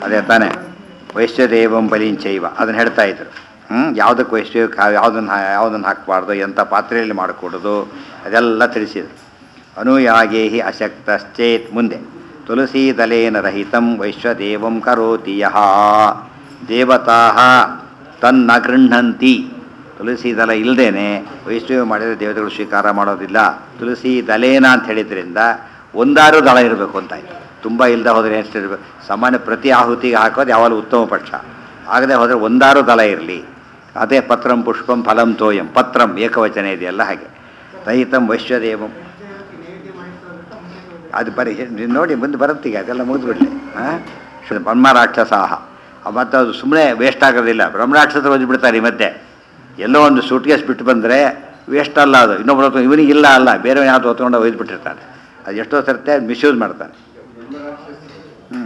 ಅದೇ ತಾನೇ ವೈಶ್ಯದೇವಂ ಬಲಿಂಚೈವ ಅದನ್ನು ಹೇಳ್ತಾ ಇದ್ರು ಹ್ಞೂ ಯಾವುದಕ್ಕೆ ವೈಶ್ಯ ಯಾವುದನ್ನು ಯಾವುದನ್ನು ಹಾಕಬಾರ್ದು ಎಂಥ ಪಾತ್ರೆಯಲ್ಲಿ ಮಾಡಿಕೊಡೋದು ಅದೆಲ್ಲ ತಿಳಿಸಿದರು ಅನುಯಾಗೇಹಿ ಅಶಕ್ತಶ್ಚೇತ್ ಮುಂದೆ ತುಳಸೀದಲೇನ ರಹಿತಂ ವೈಶ್ವದೇವಂ ಕರೋತಿ ಯಹ ದೇವತಾ ತನ್ನ ಗೃಹಂತಿ ತುಳಸಿ ದಲ ಇಲ್ಲದೇನೆ ವೈಷ್ಣವ ಮಾಡಿದರೆ ದೇವತೆಗಳು ಸ್ವೀಕಾರ ಮಾಡೋದಿಲ್ಲ ತುಳಸಿ ದಲೇನ ಅಂತ ಹೇಳಿದ್ರಿಂದ ಒಂದಾರು ದಳ ಇರಬೇಕು ಅಂತಾಯ್ತು ತುಂಬ ಇಲ್ಲದೆ ಹೋದರೆ ಎಷ್ಟಿರ್ಬೇಕು ಸಾಮಾನ್ಯ ಪ್ರತಿ ಆಹುತಿಗೆ ಹಾಕೋದು ಯಾವಾಗಲೂ ಉತ್ತಮ ಪಕ್ಷ ಆಗದೆ ಹೋದರೆ ಒಂದಾರು ದಳ ಇರಲಿ ಅದೇ ಪತ್ರಂ ಪುಷ್ಪಂ ಫಲಂ ತೋಯಂ ಪತ್ರಂ ಏಕವಚನ ಇದೆಯಲ್ಲ ಹಾಗೆ ರಹಿತಂ ವೈಶ್ವದೇವಂ ಅದು ಬರೀ ನೀವ್ ನೋಡಿ ಮುಂದೆ ಬರುತ್ತೀಗ ಅದೆಲ್ಲ ಮುಗಿದ್ಬಿಡ್ಲಿ ಹಾಂ ಬ್ರಹ್ಮ ರಾಕ್ಷಸಾಹ ಮತ್ತು ಅದು ಸುಮ್ಮನೆ ವೇಸ್ಟ್ ಆಗೋದಿಲ್ಲ ಬ್ರಹ್ಮರಾಕ್ಷಸರು ಓದಿಬಿಡ್ತಾರೆ ಈ ಮಧ್ಯೆ ಎಲ್ಲೋ ಒಂದು ಸೂಟ್ಕೇಸ್ ಬಿಟ್ಟು ಬಂದರೆ ವೇಸ್ಟ್ ಅಲ್ಲ ಅದು ಇನ್ನೊಬ್ಬರು ಹೊತ್ತು ಇವನಿಗೆ ಇಲ್ಲ ಅಲ್ಲ ಬೇರೆ ಯಾವುದು ಹೊತ್ಕೊಂಡು ಒಯ್ದುಬಿಟ್ಟಿರ್ತಾನೆ ಅದು ಎಷ್ಟೋ ಸರ್ತೆ ಮಿಸ್ಯೂಸ್ ಮಾಡ್ತಾನೆ ಹ್ಞೂ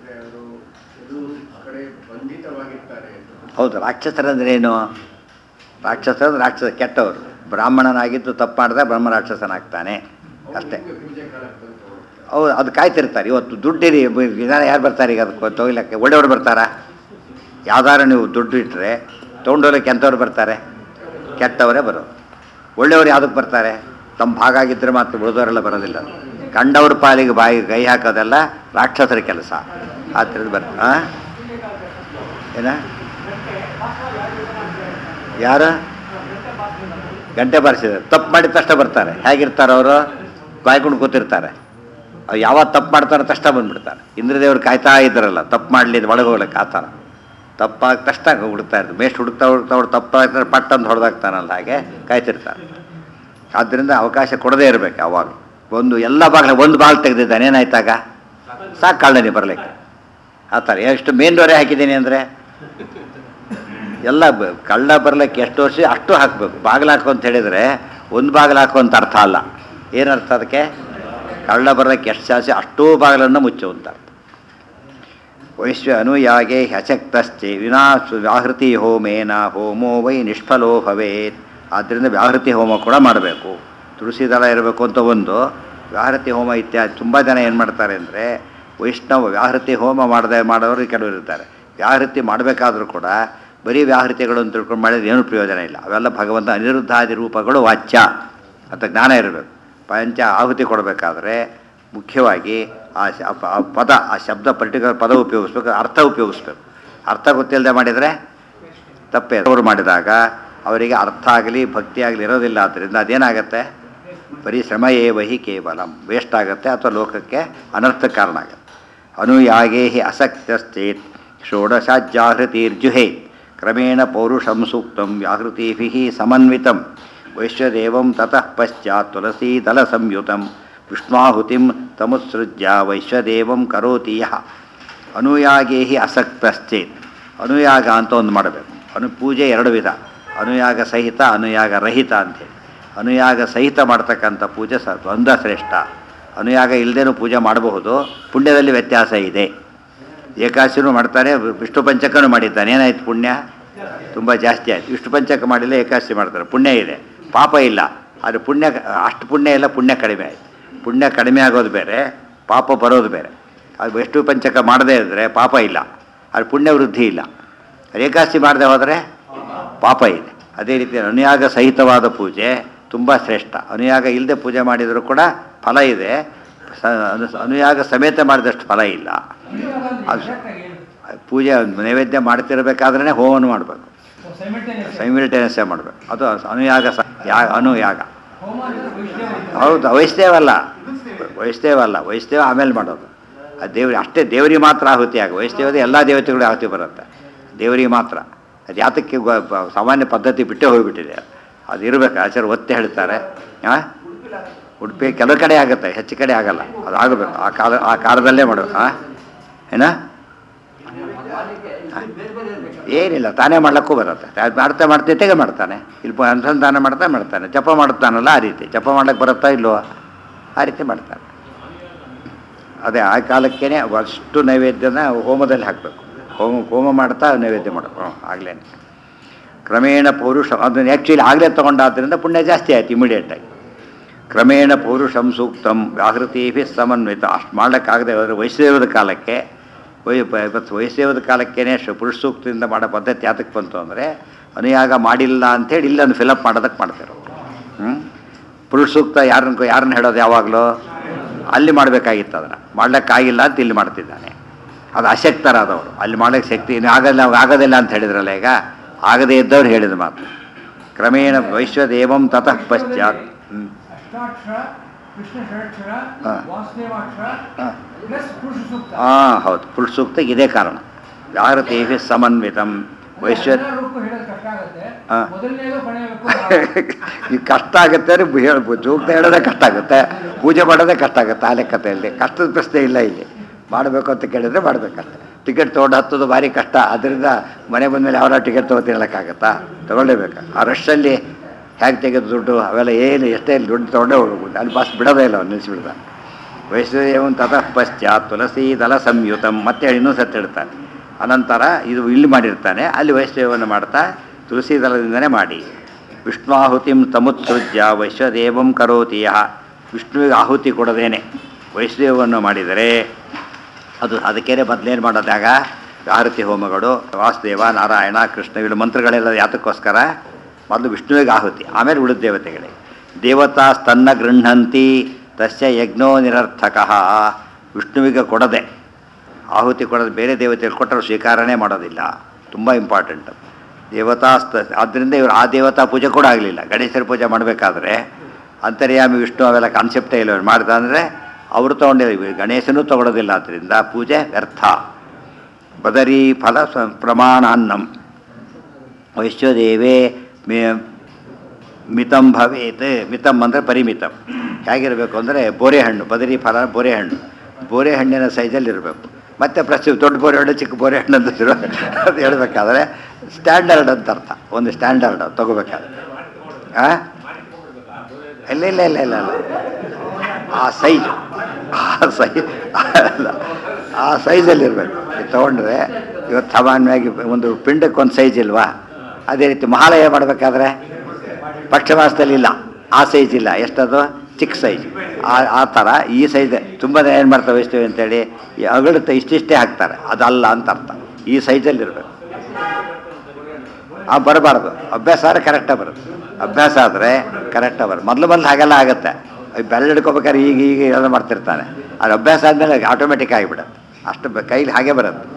ಕಡೆ ಬಂಧಿತವಾಗಿರ್ತಾರೆ ಹೌದು ರಾಕ್ಷಸರಂದ್ರೆ ಏನು ರಾಕ್ಷಸರು ರಾಕ್ಷಸ ಕೆಟ್ಟವರು ಬ್ರಾಹ್ಮಣನಾಗಿದ್ದು ತಪ್ಪು ಮಾಡಿದ್ರೆ ಬ್ರಹ್ಮ ರಾಕ್ಷಸನಾಗ್ತಾನೆ ಅಷ್ಟೇ ಪೂಜೆ ಕಾಲಕ್ಕೆ ಬಂತು ಹೌದು ಅದು ಕಾಯ್ತಿರ್ತಾರೆ ಇವತ್ತು ದುಡ್ಡಿರಿ ವಿಧಾನ ಯಾರು ಬರ್ತಾರೆ ಈಗ ಅದಕ್ಕೆ ತೊಗಿಲಕ್ಕೆ ಒಳ್ಳೆಯವ್ರು ಬರ್ತಾರಾ ಯಾವ್ದಾರು ನೀವು ದುಡ್ಡು ಇಟ್ಟರೆ ತೊಗೊಂಡೋಗ್ಲಿಕ್ಕೆ ಎಂಥವ್ರು ಬರ್ತಾರೆ ಕೆಟ್ಟವರೇ ಬರೋದು ಒಳ್ಳೆಯವರು ಯಾವುದಕ್ಕೆ ಬರ್ತಾರೆ ತಮ್ಮ ಭಾಗ ಆಗಿದ್ದರೆ ಮಾತ್ರ ಉಳಿದವರೆಲ್ಲ ಬರೋದಿಲ್ಲ ಕಂಡವ್ರ ಪಾಲಿಗೆ ಬಾಯಿಗೆ ಕೈ ಹಾಕೋದೆಲ್ಲ ರಾಕ್ಷಸರ ಕೆಲಸ ಆ ಥರದ್ದು ಬರ್ ಹಾಂ ಏನ ಯಾರು ಗಂಟೆ ಬಾರಿಸಿದ್ದಾರೆ ತಪ್ಪು ಮಾಡಿದ ತಕ್ಷಣ ಬರ್ತಾರೆ ಹೇಗಿರ್ತಾರೆ ಅವರು ಕಾಯ್ಕೊಂಡು ಕೂತಿರ್ತಾರೆ ಅವ್ರು ಯಾವಾಗ ತಪ್ಪು ಮಾಡ್ತಾರೋ ತಕ್ಷಣ ಬಂದ್ಬಿಡ್ತಾರೆ ಇಂದ್ರದೇವ್ರು ಕಾಯ್ತಾ ಇದ್ದಾರಲ್ಲ ತಪ್ಪು ಮಾಡಲಿ ಒಳಗೆ ಹೋಗ್ಲಿಕ್ಕೆ ಆ ಥರ ತಪ್ಪಾಗ ತಕ್ಷಣ ಹುಡುಕ್ತಾ ಇರ್ತಾರೆ ಮೇಸ್ಟ್ ಹುಡುಕ್ತಾ ಹುಡುಕ್ತಾ ಹುಡುಕ್ತಾ ತಪ್ಪಾಗ್ತಾರೆ ಪಟ್ ಅಂತ ಹೊಡೆದಾಗ್ತಾನಲ್ಲ ಹಾಗೆ ಕಾಯ್ತಿರ್ತಾರೆ ಆದ್ದರಿಂದ ಅವಕಾಶ ಕೊಡದೇ ಇರಬೇಕು ಯಾವಾಗ ಒಂದು ಎಲ್ಲ ಬಾಗಿಲ ಒಂದು ಬಾಗಿಲು ತೆಗೆದಿದ್ದಾನೆ ಏನಾಯ್ತಾಗ ಸಾಕು ಕಳ್ಳನಿ ಬರಲಿಕ್ಕೆ ಆ ಥರ ಎಷ್ಟು ಮೇನ್ ಡೋರೇ ಹಾಕಿದ್ದೀನಿ ಅಂದರೆ ಎಲ್ಲ ಬ- ಕಳ್ಳ ಬರ್ಲಿಕ್ಕೆ ಎಷ್ಟು ವರ್ಷ ಅಷ್ಟು ಹಾಕಬೇಕು ಬಾಗಿಲು ಹಾಕು ಅಂತ ಹೇಳಿದರೆ ಒಂದು ಬಾಗಿಲು ಹಾಕು ಅಂತ ಅರ್ಥ ಅಲ್ಲ ಏನರ್ಥ ಅದಕ್ಕೆ ಕಳ್ಳ ಬರ್ಲಿಕ್ಕೆ ಎಷ್ಟು ಚಾಸಿ ಅಷ್ಟೂ ಬಾಗಿಲನ್ನು ಮುಚ್ಚು ಅಂತ ಅರ್ಥ ವೈಶ್ವ ಅನುಯಾಗೆ ಹಚಕ್ತಶ್ಚೆ ವಿನಾ ಸು- ವ್ಯಾಹೃತಿ ಹೋಮೇನ ಹೋಮೋ ವೈ ನಿಷ್ಫಲೋ ಭವೇತ್ ಆದ್ದರಿಂದ ವ್ಯಾಹೃತಿ ಹೋಮ ಕೂಡ ಮಾಡಬೇಕು ತುಳಸಿ ದಳ ಇರಬೇಕು ಅಂತ ಒಂದು ವ್ಯಾಹೃತಿ ಹೋಮ ಇತ್ಯಾದಿ ತುಂಬ ಜನ ಏನು ಮಾಡ್ತಾರೆ ಅಂದರೆ ವೈಷ್ಣವ ವ್ಯಾಹೃತಿ ಹೋಮ ಮಾಡದೆ ಮಾಡೋರು ಕೆಲವರು ಇರ್ತಾರೆ ವ್ಯಾಹೃತಿ ಮಾಡಬೇಕಾದ್ರೂ ಕೂಡ ಬರೀ ವ್ಯಾಹೃತಿಗಳು ಅಂತ ತಿಳ್ಕೊಂಡು ಮಾಡಿದ್ರೆ ಏನೂ ಪ್ರಯೋಜನ ಇಲ್ಲ ಅವೆಲ್ಲ ಭಗವಂತ ಅನಿರುದ್ಧಾದಿ ರೂಪಗಳು ವಾಚ್ಯ ಅಂತ ಜ್ಞಾನ ಇರಬೇಕು ಪಂಚ ಆಹುತಿ ಕೊಡಬೇಕಾದ್ರೆ ಮುಖ್ಯವಾಗಿ ಆ ಶ- ಆ ಪ- ಆ ಪದ ಆ ಶಬ್ದ ಪರ್ಟಿಕ್ಯುಲರ್ ಪದ ಉಪಯೋಗಿಸ್ಬೇಕು ಅರ್ಥ ಉಪಯೋಗಿಸ್ಬೇಕು ಅರ್ಥ ಗೊತ್ತಿಲ್ಲದೆ ಮಾಡಿದರೆ ತಪ್ಪೇ ಅವರು ಮಾಡಿದಾಗ ಅವರಿಗೆ ಅರ್ಥ ಆಗಲಿ ಭಕ್ತಿ ಆಗಲಿ ಇರೋದಿಲ್ಲ ಆದ್ದರಿಂದ ಅದೇನಾಗತ್ತೆ ಬರೀ ಶ್ರಮ ಏವಹಿ ಕೇವಲಂ ವೇಸ್ಟ್ ಆಗುತ್ತೆ ಅಥವಾ ಲೋಕಕ್ಕೆ ಅನರ್ಥ ಕಾರಣ ಆಗುತ್ತೆ ಅನುಯಾಗೇ ಹಿ ಅಸಕ್ತಶ್ಚೇತ್ ಷೋಡಶಾಜ್ಯಾಹೃತಿರ್ಜುಹೇ ಕ್ರಮೇಣ ಪೌರುಷಂ ಸೂಕ್ತಂ ವ್ಯಾಹೃತಿಭಿ ಸಮನ್ವಿತಂ ವೈಶ್ವದೇವಂ ತತಃ ಪಶ್ಚಾತ್ ತುಳಸೀದಲ ಸಂಯುತಂ ವಿಷ್ಣಾಹುತಿಂ ತಮುತ್ಸೃಜ್ಯ ವೈಶ್ವದೇವಂ ಕರೋತಿ ಯಃ ಅನುಯಾಗೇ ಹಿ ಅಸಕ್ತಶ್ಚೇತ್ ಅನುಯಾಗ ಅಂತ ಒಂದು ಮಾಡಬೇಕು ಅನು ಪೂಜೆ ಎರಡು ವಿಧ ಅನುಯಾಗ ಸಹಿತ ಅನುಯಾಗ ರಹಿತ ಅಂತೇಳಿ ಅನುಯಾಗ ಸಹಿತ ಮಾಡ್ತಕ್ಕಂಥ ಪೂಜೆ ಸ ಒಂದ ಶ್ರೇಷ್ಠ ಅನುಯಾಗ ಇಲ್ಲದೇನೂ ಪೂಜೆ ಮಾಡಬಹುದು ಪುಣ್ಯದಲ್ಲಿ ವ್ಯತ್ಯಾಸ ಇದೆ ಏಕಾಶಿನೂ ಮಾಡ್ತಾನೆ ವಿಷ್ಣು ಪಂಚಕನೂ ಮಾಡಿದ್ದಾನೆ ಏನಾಯ್ತು ಪುಣ್ಯ ತುಂಬ ಜಾಸ್ತಿ ಆಯ್ತು ವಿಷ್ಣು ಪಂಚಕ ಮಾಡಿಲ್ಲ ಏಕಾಶಿ ಮಾಡ್ತಾರೆ ಪುಣ್ಯ ಇದೆ ಪಾಪ ಇಲ್ಲ ಆದರೆ ಪುಣ್ಯ ಅಷ್ಟು ಪುಣ್ಯ ಇಲ್ಲ ಪುಣ್ಯ ಕಡಿಮೆ ಆಯ್ತು ಪುಣ್ಯ ಕಡಿಮೆ ಆಗೋದು ಬೇರೆ ಪಾಪ ಬರೋದು ಬೇರೆ ಅದು ವಿಷ್ಣು ಪಂಚಕ ಮಾಡದೇ ಇದ್ದರೆ ಪಾಪ ಇಲ್ಲ ಅದು ಪುಣ್ಯ ವೃದ್ಧಿ ಇಲ್ಲ ಏಕಾಶಿ ಮಾಡದೆ ಹೋದರೆ ಪಾಪ ಇದೆ ಅದೇ ರೀತಿ ಅನುಯಾಗ ಸಹಿತವಾದ ಪೂಜೆ ತುಂಬ ಶ್ರೇಷ್ಠ ಅನುಯಾಗ ಇಲ್ಲದೆ ಪೂಜೆ ಮಾಡಿದರೂ ಕೂಡ ಫಲ ಇದೆ ಸ ಅನು- ಅನುಯಾಗ ಸಮೇತ ಮಾಡಿದಷ್ಟು ಫಲ ಇಲ್ಲ ಅದು ಪೂಜೆ ನೈವೇದ್ಯ ಮಾಡ್ತಿರ್ಬೇಕಾದ್ರೆ ಹೋಮವನ್ನು ಮಾಡಬೇಕು ಸೈಮಿಲ್ಟೇನಿಯಸ್ಸೇ ಮಾಡಬೇಕು ಅದು ಅನುಯಾಗ ಸ ಯಾ ಅನುಯಾಗ ಹೌದು ವೈಷ್ಣವಲ್ಲ ವೈಷ್ಣವಲ್ಲ ವೈಷ್ಣವ ಆಮೇಲೆ ಮಾಡೋದು ಅದು ದೇವ್ರಿಗೆ ಅಷ್ಟೇ ದೇವರಿಗೆ ಮಾತ್ರ ಆಹುತಿ ಆಗ ವೈಷ್ಣವದ ಎಲ್ಲ ದೇವತೆಗಳು ಆಹುತಿ ಬರುತ್ತೆ ದೇವರಿಗೆ ಮಾತ್ರ ಅದು ಯಾತಕ್ಕೆ ಗೊ- ಬ- ಸಾಮಾನ್ಯ ಪದ್ಧತಿ ಬಿಟ್ಟೇ ಹೋಗಿಬಿಟ್ಟಿದೆ ಅದು. ಅದು ಇರಬೇಕು ಆಚಾರ್ಯ ಒತ್ತೆ ಹೇಳ್ತಾರೆ ಹಾಂ ಉಡುಪಿ ಕೆಲವು ಕಡೆ ಆಗುತ್ತೆ ಹೆಚ್ಚು ಕಡೆ ಆಗಲ್ಲ ಅದು ಆಗಬೇಕು ಆ ಕಾಲ ಆ ಕಾಲದಲ್ಲೇ ಮಾಡಬೇಕು ಹಾಂ ಏನ ಏನಿಲ್ಲ ತಾನೇ ಮಾಡ್ಲಿಕ್ಕೂ ಬರುತ್ತೆ ಅದು ಮಾಡ್ತಾ ಮಾಡ್ತಾ ತೆಗೆ ಮಾಡ್ತಾನೆ ಇಲ್ಲಿ ಪ- ಅನುಸಂಧಾನ ಮಾಡ್ತಾ ಮಾಡ್ತಾನೆ ಜಪ ಮಾಡ್ತಾನಲ್ಲ ಆ ರೀತಿ ಜಪ ಮಾಡ್ಲಿಕ್ಕೆ ಬರುತ್ತಾ ಇಲ್ವೋ ಆ ರೀತಿ ಮಾಡ್ತಾನೆ ಅದೇ ಆ ಕಾಲಕ್ಕೇನೆ ಅಷ್ಟು ನೈವೇದ್ಯನ ಹೋಮದಲ್ಲಿ ಹಾಕಬೇಕು ಹೋಮ ಹೋಮ ಮಾಡ್ತಾ ನೈವೇದ್ಯ ಮಾಡಬೇಕು ಹ್ಞೂ ಆಗ್ಲೇನೆ ಕ್ರಮೇಣ ಪೌರುಷ ಅದನ್ನು ಆ್ಯಕ್ಚುಲಿ ಆಗಲೇ ತೊಗೊಂಡಾದ್ರಿಂದ ಪುಣ್ಯ ಜಾಸ್ತಿ ಆಯ್ತು ಇಮಿಡಿಯೇಟಾಗಿ ಕ್ರಮೇಣ ಪೌರುಷಂ ಸೂಕ್ತಂ ವ್ಯಾಹೃತಿಭಿ ಸಮನ್ವಿತ ಅಷ್ಟು ಮಾಡ್ಲಿಕ್ಕಾಗದೆ ಹೋದರೆ ವೈಷ್ಣವದ ಕಾಲಕ್ಕೆ ವೈ ಪ- ಇವತ್ತು ವಯಸ್ಸೇವದ ಕಾಲಕ್ಕೇನೆ ಶ- ಪುರುಷ ಸೂಕ್ತದಿಂದ ಮಾಡೋ ಪದ್ಧತಿ ಯಾತಕ್ಕೆ ಬಂತು ಅಂದರೆ ಅನುಯಾಗ ಮಾಡಿಲ್ಲ ಅಂಥೇಳಿ ಇಲ್ಲೊಂದು ಫಿಲಪ್ ಮಾಡೋದಕ್ಕೆ ಮಾಡ್ತಿರೋ ಹ್ಞೂ ಪುರುಷ ಸೂಕ್ತ ಯಾರನ್ನ ಯಾರನ್ನ ಹೇಳೋದು ಯಾವಾಗಲೂ ಅಲ್ಲಿ ಮಾಡಬೇಕಾಗಿತ್ತು ಅದನ್ನು ಮಾಡ್ಲಿಕ್ಕಾಗಿಲ್ಲ ಅಂತ ಇಲ್ಲಿ ಮಾಡ್ತಿದ್ದಾನೆ ಅದು ಅಶಕ್ತರಾದವರು ಅಲ್ಲಿ ಮಾಡೋಕ್ಕೆ ಶಕ್ತಿ ಇನ್ನು ಆಗಲ್ಲ ಆಗೋದಿಲ್ಲ ಅಂತ ಹೇಳಿದ್ರಲ್ಲ ಈಗ ಆಗದೇ ಇದ್ದವ್ರು ಹೇಳಿದ ಮಾತು ಕ್ರಮೇಣ ವೈಶ್ವದೇವಂ ತತಃ ಪಶ್ಚಾತ್ ಹ್ಮ್. ಅಷ್ಟಾಕ್ಷರ ಕೃಷ್ಣ ಷಡಕ್ಷರ ಹಾ. ವಾಸುದೇವಾಕ್ಷರ ಹಾ. ಪ್ಲಸ್ ಪುರುಷ ಸೂಕ್ತ ಹಾಂ ಹೌದು ಪುರುಷ ಸೂಕ್ತಕ್ಕೆ ಇದೇ ಕಾರಣ ಯಾರತೇಹಿ ಸಮನ್ವಿತಂ ವೈಶ್ವ ಎಲ್ಲರಿಗೂ ಹೇಳೋದು ಕಷ್ಟ ಆಗುತ್ತೆ ಹಾ. ಮೊದಲನೇದು ಕೊನೆಯಬೇಕು ಈ ಕಷ್ಟ ಆಗುತ್ತೆ ಅಂದ್ರೆ ಹೇಳ್ಬೋದು ಸೂಕ್ತ ಹೇಳೋದೇ ಕಷ್ಟ ಆಗುತ್ತೆ ಪೂಜೆ ಮಾಡೋದೇ ಕಷ್ಟ ಆಗುತ್ತೆ ಆ ಲೆಕ್ಕತೆಯಲ್ಲಿ ಕಷ್ಟದ ಪ್ರಶ್ನೆ ಇಲ್ಲ ಇಲ್ಲಿ ಮಾಡಬೇಕು ಅಂತ ಕೇಳಿದ್ರೆ ಮಾಡಬೇಕಷ್ಟೆ ಟಿಕೆಟ್ ತೊಗೊಂಡು ಹತ್ತೋದು ಭಾರಿ ಕಷ್ಟ ಅದರಿಂದ ಮನೆ ಬಂದಮೇಲೆ ಯಾವ ಟಿಕೆಟ್ ತೊಗೊತೀನಿ ಹೇಳೋಕ್ಕಾಗತ್ತಾ ತೊಗೊಳ್ಳೇಬೇಕು ಆ ರಶಲ್ಲಿ ಹೇಗೆ ತೆಗೆದು ದುಡ್ಡು ಅವೆಲ್ಲ ಏನು ಎಷ್ಟೇ ಇಲ್ಲಿ ದುಡ್ಡು ತೊಗೊಂಡೇ ಹೋಗ್ಬೋದು ಅಲ್ಲಿ ಬಸ್ ಬಿಡೋದೇ ಇಲ್ಲ ಅವ್ನು ನಿಲ್ಲಿಸ್ಬಿಡ್ದ ವೈಷ್ಣದೇವಂ ತತಃ ಪಶ್ಚಾತ್ ತುಳಸಿ ದಲ ಸಂಯುತಂ ಮತ್ತೆ ಇನ್ನೊಂದು ಸತ್ತು ಹೇಳ್ತಾನೆ ಅನಂತರ ಇದು ಇಲ್ಲಿ ಮಾಡಿರ್ತಾನೆ ಅಲ್ಲಿ ವೈಷ್ಣವವನ್ನು ಮಾಡ್ತಾ ತುಳಸಿ ದಳದಿಂದನೇ ಮಾಡಿ ವಿಷ್ಣುವಾಹುತಿಂ ತಮುತ್ಸೃಜ್ಯ ವೈಶ್ವದೇವಂ ಕರೋತಿ ಯಃ ವಿಷ್ಣುವಿಗೆ ಆಹುತಿ ಕೊಡದೇನೆ ವೈಷ್ಣವವನ್ನು ಮಾಡಿದರೆ ಅದು ಅದಕ್ಕೇನೆ ಮೊದಲೇನು ಮಾಡೋದಾಗ ಆರತಿ ಹೋಮಗಳು ವಾಸುದೇವ ನಾರಾಯಣ ಕೃಷ್ಣ ಇವು ಮಂತ್ರಗಳೆಲ್ಲ ಯಾತಕ್ಕೋಸ್ಕರ ಮೊದಲು ವಿಷ್ಣುವಿಗೆ ಆಹುತಿ ಆಮೇಲೆ ಉಳಿದ ದೇವತೆಗಳಿಗೆ ದೇವತಾ ಸ್ತನ್ನ ಗೃಹಂತಿ ತಸ್ಯ ಯಜ್ಞೋ ನಿರರ್ಥಕ ವಿಷ್ಣುವಿಗೆ ಕೊಡದೆ ಆಹುತಿ ಕೊಡೋದು ಬೇರೆ ದೇವತೆಗಳು ಕೊಟ್ಟರು ಸ್ವೀಕಾರನೇ ಮಾಡೋದಿಲ್ಲ ತುಂಬ ಇಂಪಾರ್ಟೆಂಟ್ ದೇವತಾ ಸ್ತ ಆದ್ದರಿಂದ ಇವರು ಆ ದೇವತಾ ಪೂಜೆ ಕೂಡ ಆಗಲಿಲ್ಲ ಗಣೇಶರ ಪೂಜೆ ಮಾಡಬೇಕಾದ್ರೆ ಅಂತರ್ಯಾಮಿ ವಿಷ್ಣು ಅವೆಲ್ಲ ಕಾನ್ಸೆಪ್ಟೇ ಇಲ್ಲ ಇವ್ರು ಮಾಡ್ದ ಅಂದರೆ ಅವರು ತೊಗೊಂಡಿಲ್ಲ ಗಣೇಶನೂ ತೊಗೊಳೋದಿಲ್ಲ ಆದ್ದರಿಂದ ಪೂಜೆ ವ್ಯರ್ಥ ಬದರಿ ಫಲ ಸ- ಪ್ರಮಾಣಾನ್ನಂ ವೈಶ್ವದೇವೇ ಮೇ ಮಿತಂ ಭವೇತ್ ಮಿತಂ ಅಂದರೆ ಪರಿಮಿತಂ ಹೇಗಿರಬೇಕು ಅಂದರೆ ಬೋರೆ ಹಣ್ಣು ಬದರಿ ಫಲ ಬೋರೆ ಹಣ್ಣು ಬೋರೆ ಹಣ್ಣಿನ ಸೈಜಲ್ಲಿ ಇರಬೇಕು ಮತ್ತೆ ಪ್ರತಿ ದೊಡ್ಡ ಬೋರೆ ಹಣ್ಣು ಚಿಕ್ಕ ಬೋರೆ ಹಣ್ಣು ಅಂತ ಇರೋ ಅದು ಹೇಳಬೇಕಾದ್ರೆ ಸ್ಟ್ಯಾಂಡರ್ಡ್ ಅಂತ ಅರ್ಥ ಒಂದು ಸ್ಟ್ಯಾಂಡರ್ಡ್ ತೊಗೋಬೇಕಾದ್ರೆ ಆ ಇಲ್ಲ ಇಲ್ಲ ಇಲ್ಲ ಇಲ್ಲ ಇಲ್ಲ ಆ ಸೈಜ್ ಆ ಸೈಜ್ ಅಲ್ಲ ಆ ಸೈಜಲ್ಲಿ ಇರಬೇಕು ತೊಗೊಂಡ್ರೆ ಇವತ್ತು ಸಾಮಾನ್ಯವಾಗಿ ಒಂದು ಪಿಂಡಕ್ಕೆ ಒಂದು ಸೈಜ್ ಇಲ್ವಾ ಅದೇ ರೀತಿ ಮಹಾಲಯ ಮಾಡಬೇಕಾದ್ರೆ ಪಕ್ಷವಾಸದಲ್ಲಿ ಇಲ್ಲ ಆ ಸೈಜ್ ಇಲ್ಲ ಎಷ್ಟದು ಚಿಕ್ಕ ಸೈಜ್ ಆ ಆ ಥರ ಈ ಸೈಜ್ ತುಂಬ ಜನ ಏನು ಮಾಡ್ತಾರೆ ವಹಿಸ್ತೀವಿ ಅಂತೇಳಿ ಈ ಅಗಡುತ್ತೆ ಇಷ್ಟಿಷ್ಟೇ ಹಾಕ್ತಾರೆ ಅದಲ್ಲ ಅಂತ ಅರ್ಥ ಈ ಸೈಜಲ್ಲಿ ಇರಬೇಕು ಆ ಬರಬಾರ್ದು ಅಭ್ಯಾಸ ಆದರೆ ಕರೆಕ್ಟಾಗಿ ಬರುತ್ತೆ ಅಭ್ಯಾಸ ಆದರೆ ಕರೆಕ್ಟಾಗಿ ಬರುತ್ತೆ ಮೊದಲು ಮೊದಲು ಹಾಗೆಲ್ಲ ಆಗುತ್ತೆ ಬೆರಳು ಹಿಡ್ಕೋಬೇಕಾದ್ರೆ ಈಗ ಈಗ ಎಲ್ಲ ಮಾಡ್ತಿರ್ತಾನೆ ಅದು ಅಭ್ಯಾಸ ಆದಮೇಲೆ ಆಟೋಮೆಟಿಕ್ ಆಗಿಬಿಡುತ್ತೆ ಅಷ್ಟು ಬ- ಕೈಲಿ ಹಾಗೆ ಬರುತ್ತೆ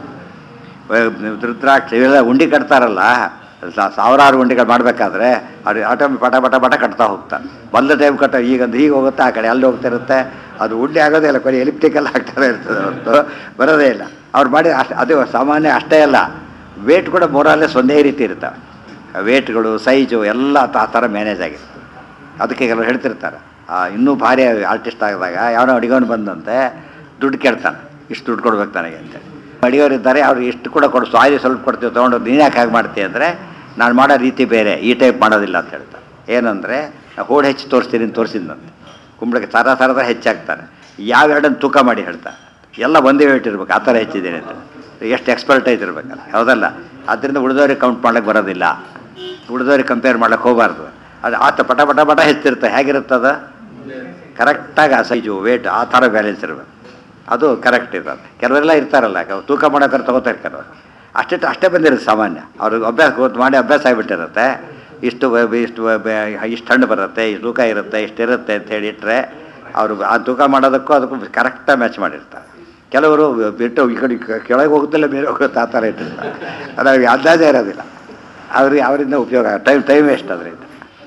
ವ- ರುದ್ರಾಕ್ಷ ಇವೆಲ್ಲ ಉಂಡಿ ಕಟ್ತಾರಲ್ಲ ಸಾ- ಸಾವಿರಾರು ಉಂಡಿಗಳು ಮಾಡಬೇಕಾದ್ರೆ ಅದು ಆಟೋಮೆ ಪಟ ಪಟ ಪಟ ಕಟ್ತಾ ಹೋಗ್ತಾನೆ ಮೊದಲ ಟೈಮ್ ಕಟ್ಟ ಈಗ ಒಂದು ಹೀಗೆ ಹೋಗುತ್ತೆ ಆ ಕಡೆ ಅಲ್ಲಿ ಹೋಗ್ತಿರುತ್ತೆ ಅದು ಉಂಡೆ ಆಗೋದೇ ಇಲ್ಲ ಕೊನೆ ಎಲಿಪ್ಟಿಕಲ್ ಆಗ್ತಾನೆ ಇರ್ತದೆ ಹೊರತು ಬರೋದೇ ಇಲ್ಲ ಅವ್ರು ಮಾಡಿ ಅಷ್ಟು ಅದು ಸಾಮಾನ್ಯ ಅಷ್ಟೇ ಅಲ್ಲ ವೇಟ್ ಕೂಡ ಮೂರಲ್ಲೇ ಒಂದೇ ರೀತಿ ಇರ್ತವೆ ವೇಟ್ಗಳು ಸೈಜು ಎಲ್ಲ ಆ ಥರ ಮ್ಯಾನೇಜ್ ಆಗಿರ್ತದೆ ಅದಕ್ಕೆ ಕೆಲವರು ಹೇಳ್ತಿರ್ತಾರೆ ಆ, ಇನ್ನೂ ಭಾರಿ ಆರ್ಟಿಸ್ಟ್ ಆಗಿದಾಗ ಯಾವನೋ ಅಡಿಗೋನು ಬಂದಂತೆ ದುಡ್ಡು ಕೇಳ್ತಾನೆ ಇಷ್ಟು ದುಡ್ಡು ಕೊಡ್ಬೇಕು ನನಗೆ ಅಂತೇಳಿ ಅಡಿಯೋರು ಇದ್ದಾರೆ ಅವ್ರು ಇಷ್ಟು ಕೂಡ ಕೊಡು ಸಾರಿ ಸ್ವಲ್ಪ ಕೊಡ್ತೀವಿ ತೊಗೊಂಡು ನೀನು ಯಾಕೆ ಹಾಗೆ ಮಾಡ್ತೀಯ ಅಂದರೆ ನಾನು ಮಾಡೋ ರೀತಿ ಬೇರೆ ಈ ಟೈಪ್ ಮಾಡೋದಿಲ್ಲ ಅಂತ ಹೇಳ್ತಾರೆ ಏನಂದರೆ ಹೋಡು ಹೆಚ್ಚು ತೋರಿಸ್ತೀನಿ ಅಂತ ತೋರಿಸಿದ್ನಂತೆ ಕುಂಬಳಕ್ಕೆ ಥರ ಥರದ ಹೆಚ್ಚಾಗ್ತಾರೆ ಯಾವ ಎರಡನ್ನು ತೂಕ ಮಾಡಿ ಹೇಳ್ತಾರೆ ಎಲ್ಲ ಒಂದೇ ವೇಟ್ ಇರ್ಬೇಕು ಆ ಥರ ಹೆಚ್ಚಿದ್ದೀನಿ ಅಂತ ಎಷ್ಟು ಎಕ್ಸ್ಪರ್ಟೈಸ್ ಇರಬೇಕಲ್ಲ ಹೌದಲ್ಲ ಆದ್ದರಿಂದ ಉಳಿದವ್ರಿಗೆ ಕೌಂಟ್ ಮಾಡ್ಲಿಕ್ಕೆ ಬರೋದಿಲ್ಲ ಉಳಿದವ್ರಿಗೆ ಕಂಪೇರ್ ಮಾಡ್ಲಿಕ್ಕೆ ಹೋಗಬಾರ್ದು ಅದು ಆತ ಪಟ ಪಟ ಪಟ ಹೆಚ್ಚಿರುತ್ತೆ ಹೇಗಿರುತ್ತದ ಕರೆಕ್ಟಾಗಿ ಆ ಸೈಜು ವೇಟ್ ಆ ಥರ ಬ್ಯಾಲೆನ್ಸ್ ಇರಬೇಕು ಅದು ಕರೆಕ್ಟ್ ಇರುತ್ತೆ ಕೆಲವರೆಲ್ಲ ಇರ್ತಾರಲ್ಲ ಕೆಲವು ತೂಕ ಮಾಡೋಕ್ಕಾರೆ ತೊಗೋತಾ ಇರ್ತಾರೆ ಅಷ್ಟೇ ಅಷ್ಟೇ ಬಂದಿರುತ್ತೆ ಸಾಮಾನ್ಯ ಅವ್ರಿಗೆ ಅಭ್ಯಾಸ ಗೊತ್ತು ಮಾಡಿ ಅಭ್ಯಾಸ ಆಗಿಬಿಟ್ಟಿರುತ್ತೆ ಇಷ್ಟು ಬ- ಬ- ಇಷ್ಟು ಬ- ಬ- ಇಷ್ಟು ಹಣ್ಣು ಬರುತ್ತೆ ಇಷ್ಟು ತೂಕ ಇರುತ್ತೆ ಇಷ್ಟು ಇರುತ್ತೆ ಅಂತ ಹೇಳಿ ಇಟ್ಟರೆ ಅವರು ಆ ತೂಕ ಮಾಡೋದಕ್ಕೂ ಅದಕ್ಕೂ ಕರೆಕ್ಟಾಗಿ ಮ್ಯಾಚ್ ಮಾಡಿರ್ತಾರೆ ಕೆಲವರು ಬಿಟ್ಟು ಈ ಕಡೆ ಕೆ- ಕೆಳಗೆ ಹೋಗುತ್ತಿಲ್ಲ ಮೇಲೆ ಹೋಗುತ್ತೆ ಆ ಥರ ಇಟ್ಟಿರ್ತಾರೆ ಅದು ಅವ್ರಿಗೆ ಅಂದಾಜೇ ಇರೋದಿಲ್ಲ ಅವ್ರಿಗೆ ಅವರಿಂದ ಉಪಯೋಗ ಟೈಮ್ ಟೈಮ್ ವೇಸ್ಟ್ ಅದರಿಂದ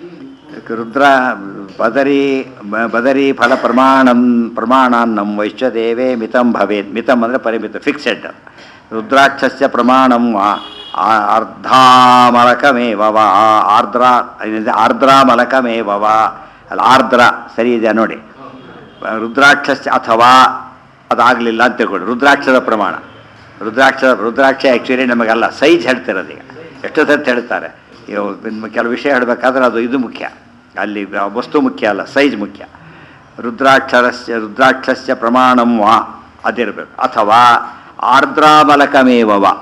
ರುದ್ರ ಬದರಿ ಬ- ಬದರಿ ಫಲ ಪ್ರಮಾಣಂ ಪ್ರಮಾಣಾನ್ನಂ ವೈಶ್ವದೇವೇ ಮಿತಂ ಭವೇತ್ ಮಿತಂ ಅಂದರೆ ಪರಿಮಿತ ಫಿಕ್ಸೆಡ್ ರುದ್ರಾಕ್ಷಸ್ಯ ಪ್ರಮಾಣಂ ವಾ ಆ- ಅರ್ಧಾಮಲಕಮೇವ ವಾ ಆರ್ದ್ರ ಏನಿದೆ ಆರ್ದ್ರಾಮಲಕಮೇವ ವಾ ಅಲ್ಲ ಆರ್ದ್ರ ಸರಿ ಇದೆ ನೋಡಿ ರುದ್ರಾಕ್ಷಸ್ಯ ಅಥವಾ ಅದಾಗಲಿಲ್ಲ ಅಂತ ತಿಳ್ಕೊಳ್ಳಿ ರುದ್ರಾಕ್ಷದ ಪ್ರಮಾಣ ರುದ್ರಾಕ್ಷ ರುದ್ರಾಕ್ಷ ಆ್ಯಕ್ಚುಲಿ ನಮಗೆಲ್ಲ ಸೈಜ್ ಹೇಳ್ತಿರೋದು ಈಗ ಎಷ್ಟೋ ಸರ್ತಿ ಹೇಳ್ತಾರೆ ಇವು ಇನ್ನು ಕೆಲವು ವಿಷಯ ಹೇಳಬೇಕಾದ್ರೆ ಅದು ಇದು ಮುಖ್ಯ ಅಲ್ಲಿ ಆ ವಸ್ತು ಮುಖ್ಯ ಅಲ್ಲ ಸೈಜ್ ಮುಖ್ಯ ರುದ್ರಾಕ್ಷರಸ್ಯ ರುದ್ರಾಕ್ಷಸ್ಯ ಪ್ರಮಾಣಂ ವಾ ಅದಿರಬೇಕು ಅಥವಾ ಆರ್ದ್ರಾಮಲಕಮೇವ ವಾ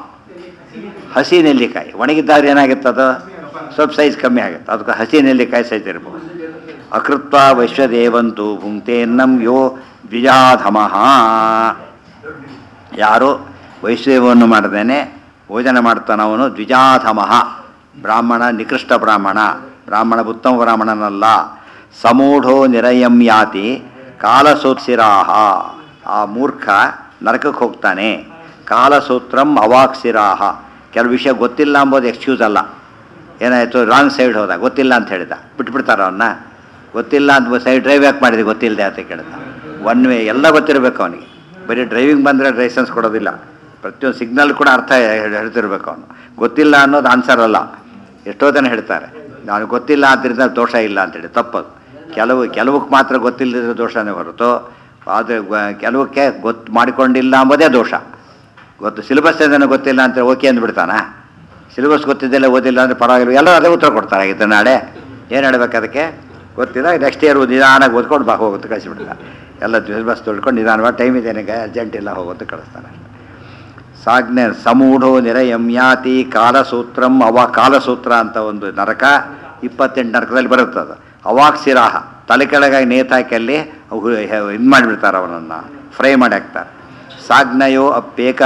ಹಸಿ ನೆಲ್ಲಿಕಾಯಿ ಒಣಗಿದ್ದಾಗ ಏನಾಗುತ್ತದು ಸ್ವಲ್ಪ ಸೈಜ್ ಕಮ್ಮಿ ಆಗುತ್ತೆ ಅದಕ್ಕೆ ಹಸಿ ನೆಲ್ಲಿಕಾಯಿ ಸೈಜ್ ಇರ್ಬೋದು ಅಕೃತ್ವ ವೈಶ್ವದೇವಂತು ಭುಂಕ್ತೇನ್ನಂ ಯೋ ದ್ವಿಜಾಧಮಃ ಯಾರು ವೈಶ್ವವನ್ನು ಮಾಡ್ದೇನೆ ಭೋಜನ ಮಾಡ್ತಾನವನು ದ್ವಿಜಾಧಮಃ ಬ್ರಾಹ್ಮಣ ನಿಕೃಷ್ಟ ಬ್ರಾಹ್ಮಣ ಬ್ರಾಹ್ಮಣ ಉತ್ತಮ ಬ್ರಾಹ್ಮಣನಲ್ಲ ಸಮೂಢೋ ನಿರಯಂ ಯಾತಿ ಕಾಲಸೋತ್ಸಿರಾಹ ಆ ಮೂರ್ಖ ನರಕಕ್ಕೆ ಹೋಗ್ತಾನೆ ಕಾಲಸೂತ್ರಂ ಅವಾಕ್ಸಿರಾಹ ಕೆಲವು ವಿಷಯ ಗೊತ್ತಿಲ್ಲ ಅಂಬೋದು ಎಕ್ಸ್ಕ್ಯೂಸ್ ಅಲ್ಲ ಏನಾಯಿತು ರಾಂಗ್ ಸೈಡ್ ಹೋದ ಗೊತ್ತಿಲ್ಲ ಅಂತ ಹೇಳಿದ ಬಿಟ್ಬಿಡ್ತಾರ ಅವನ್ನ ಗೊತ್ತಿಲ್ಲ ಅಂತ ಸೈಡ್ ಡ್ರೈವ್ ಯಾಕೆ ಮಾಡಿದೆ ಗೊತ್ತಿಲ್ಲದೆ ಅಂತ ಕೇಳಿದ ಒನ್ ವೇ ಎಲ್ಲ ಗೊತ್ತಿರಬೇಕು ಅವನಿಗೆ ಬರೀ ಡ್ರೈವಿಂಗ್ ಬಂದರೆ ಲೈಸೆನ್ಸ್ ಕೊಡೋದಿಲ್ಲ ಪ್ರತಿಯೊಂದು ಸಿಗ್ನಲ್ ಕೂಡ ಅರ್ಥ ಹೇಳ್- ಹೇಳ್ತಿರ್ಬೇಕು ಅವನು ಗೊತ್ತಿಲ್ಲ ಅನ್ನೋದು ಆನ್ಸರ್ ಅಲ್ಲ ಎಷ್ಟೋ ಜನ ಹೇಳ್ತಾರೆ ನಾನು ಗೊತ್ತಿಲ್ಲ ಆದ್ದರಿಂದ ದೋಷ ಇಲ್ಲ ಅಂತೇಳಿ ತಪ್ಪದು ಕೆಲವು ಕೆಲವಕ್ಕೆ ಮಾತ್ರ ಗೊತ್ತಿಲ್ಲದಿರೋ ದೋಷನೇ ಹೊರತು ಆದರೆ ಕೆಲವಕ್ಕೆ ಗೊತ್ತು ಮಾಡಿಕೊಂಡಿಲ್ಲ ಅಂಬೋದೇ ದೋಷ ಗೊತ್ತು ಸಿಲೆಬಸ್ ಏನೇನೋ ಗೊತ್ತಿಲ್ಲ ಅಂತ ಓಕೆ ಅಂದ್ಬಿಡ್ತಾನ ಸಿಲೆಬಸ್ ಗೊತ್ತಿದ್ದೆಲ್ಲ ಓದಿಲ್ಲ ಅಂದರೆ ಪರವಾಗಿಲ್ಲ ಎಲ್ಲರೂ ಅದೇ ಉತ್ತರ ಕೊಡ್ತಾರೆ ಆಗಿತ್ತು ನಾಳೆ ಏನು ಹೇಳ್ಬೇಕು ಅದಕ್ಕೆ ಗೊತ್ತಿಲ್ಲ ನೆಕ್ಸ್ಟ್ ಇಯರ್ ನಿಧಾನಾಗಿ ಓದ್ಕೊಂಡು ಬಾ ಹೋಗುತ್ತೆ ಕಳಿಸಿಬಿಡ್ತಾರೆ ಎಲ್ಲ ಸಿಲೆಬಸ್ ತೊಳ್ಕೊಂಡು ನಿಧಾನವಾಗಿ ಟೈಮ್ ಇದೆ ನನಗೆ ಅರ್ಜೆಂಟ್ ಇಲ್ಲ ಹೋಗುತ್ತೆ ಕಳಿಸ್ತಾನೆ ಸಾಜ್ಞೆ ಸಮೂಢೋ ನಿರಯಂ ಯಾತಿ ಕಾಲಸೂತ್ರಂ ಅವ ಕಾಲಸೂತ್ರ ಅಂತ ಒಂದು ನರಕ ಇಪ್ಪತ್ತೆಂಟು ನರಕದಲ್ಲಿ ಬರುತ್ತೆ ಅದು ಅವಾಕ್ ಸಿರಾಹ ತಲೆ ಕೆಳಗಾಗಿ ನೇತಾಕಿ ಅಲ್ಲಿ ಇದು ಮಾಡಿಬಿಡ್ತಾರೆ ಅವನನ್ನು ಫ್ರೈ ಮಾಡಿ ಹಾಕ್ತಾರೆ ಸಾಗ್ನಯೋ ಅಪ್ಯೇಕ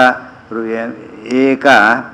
ಏಕ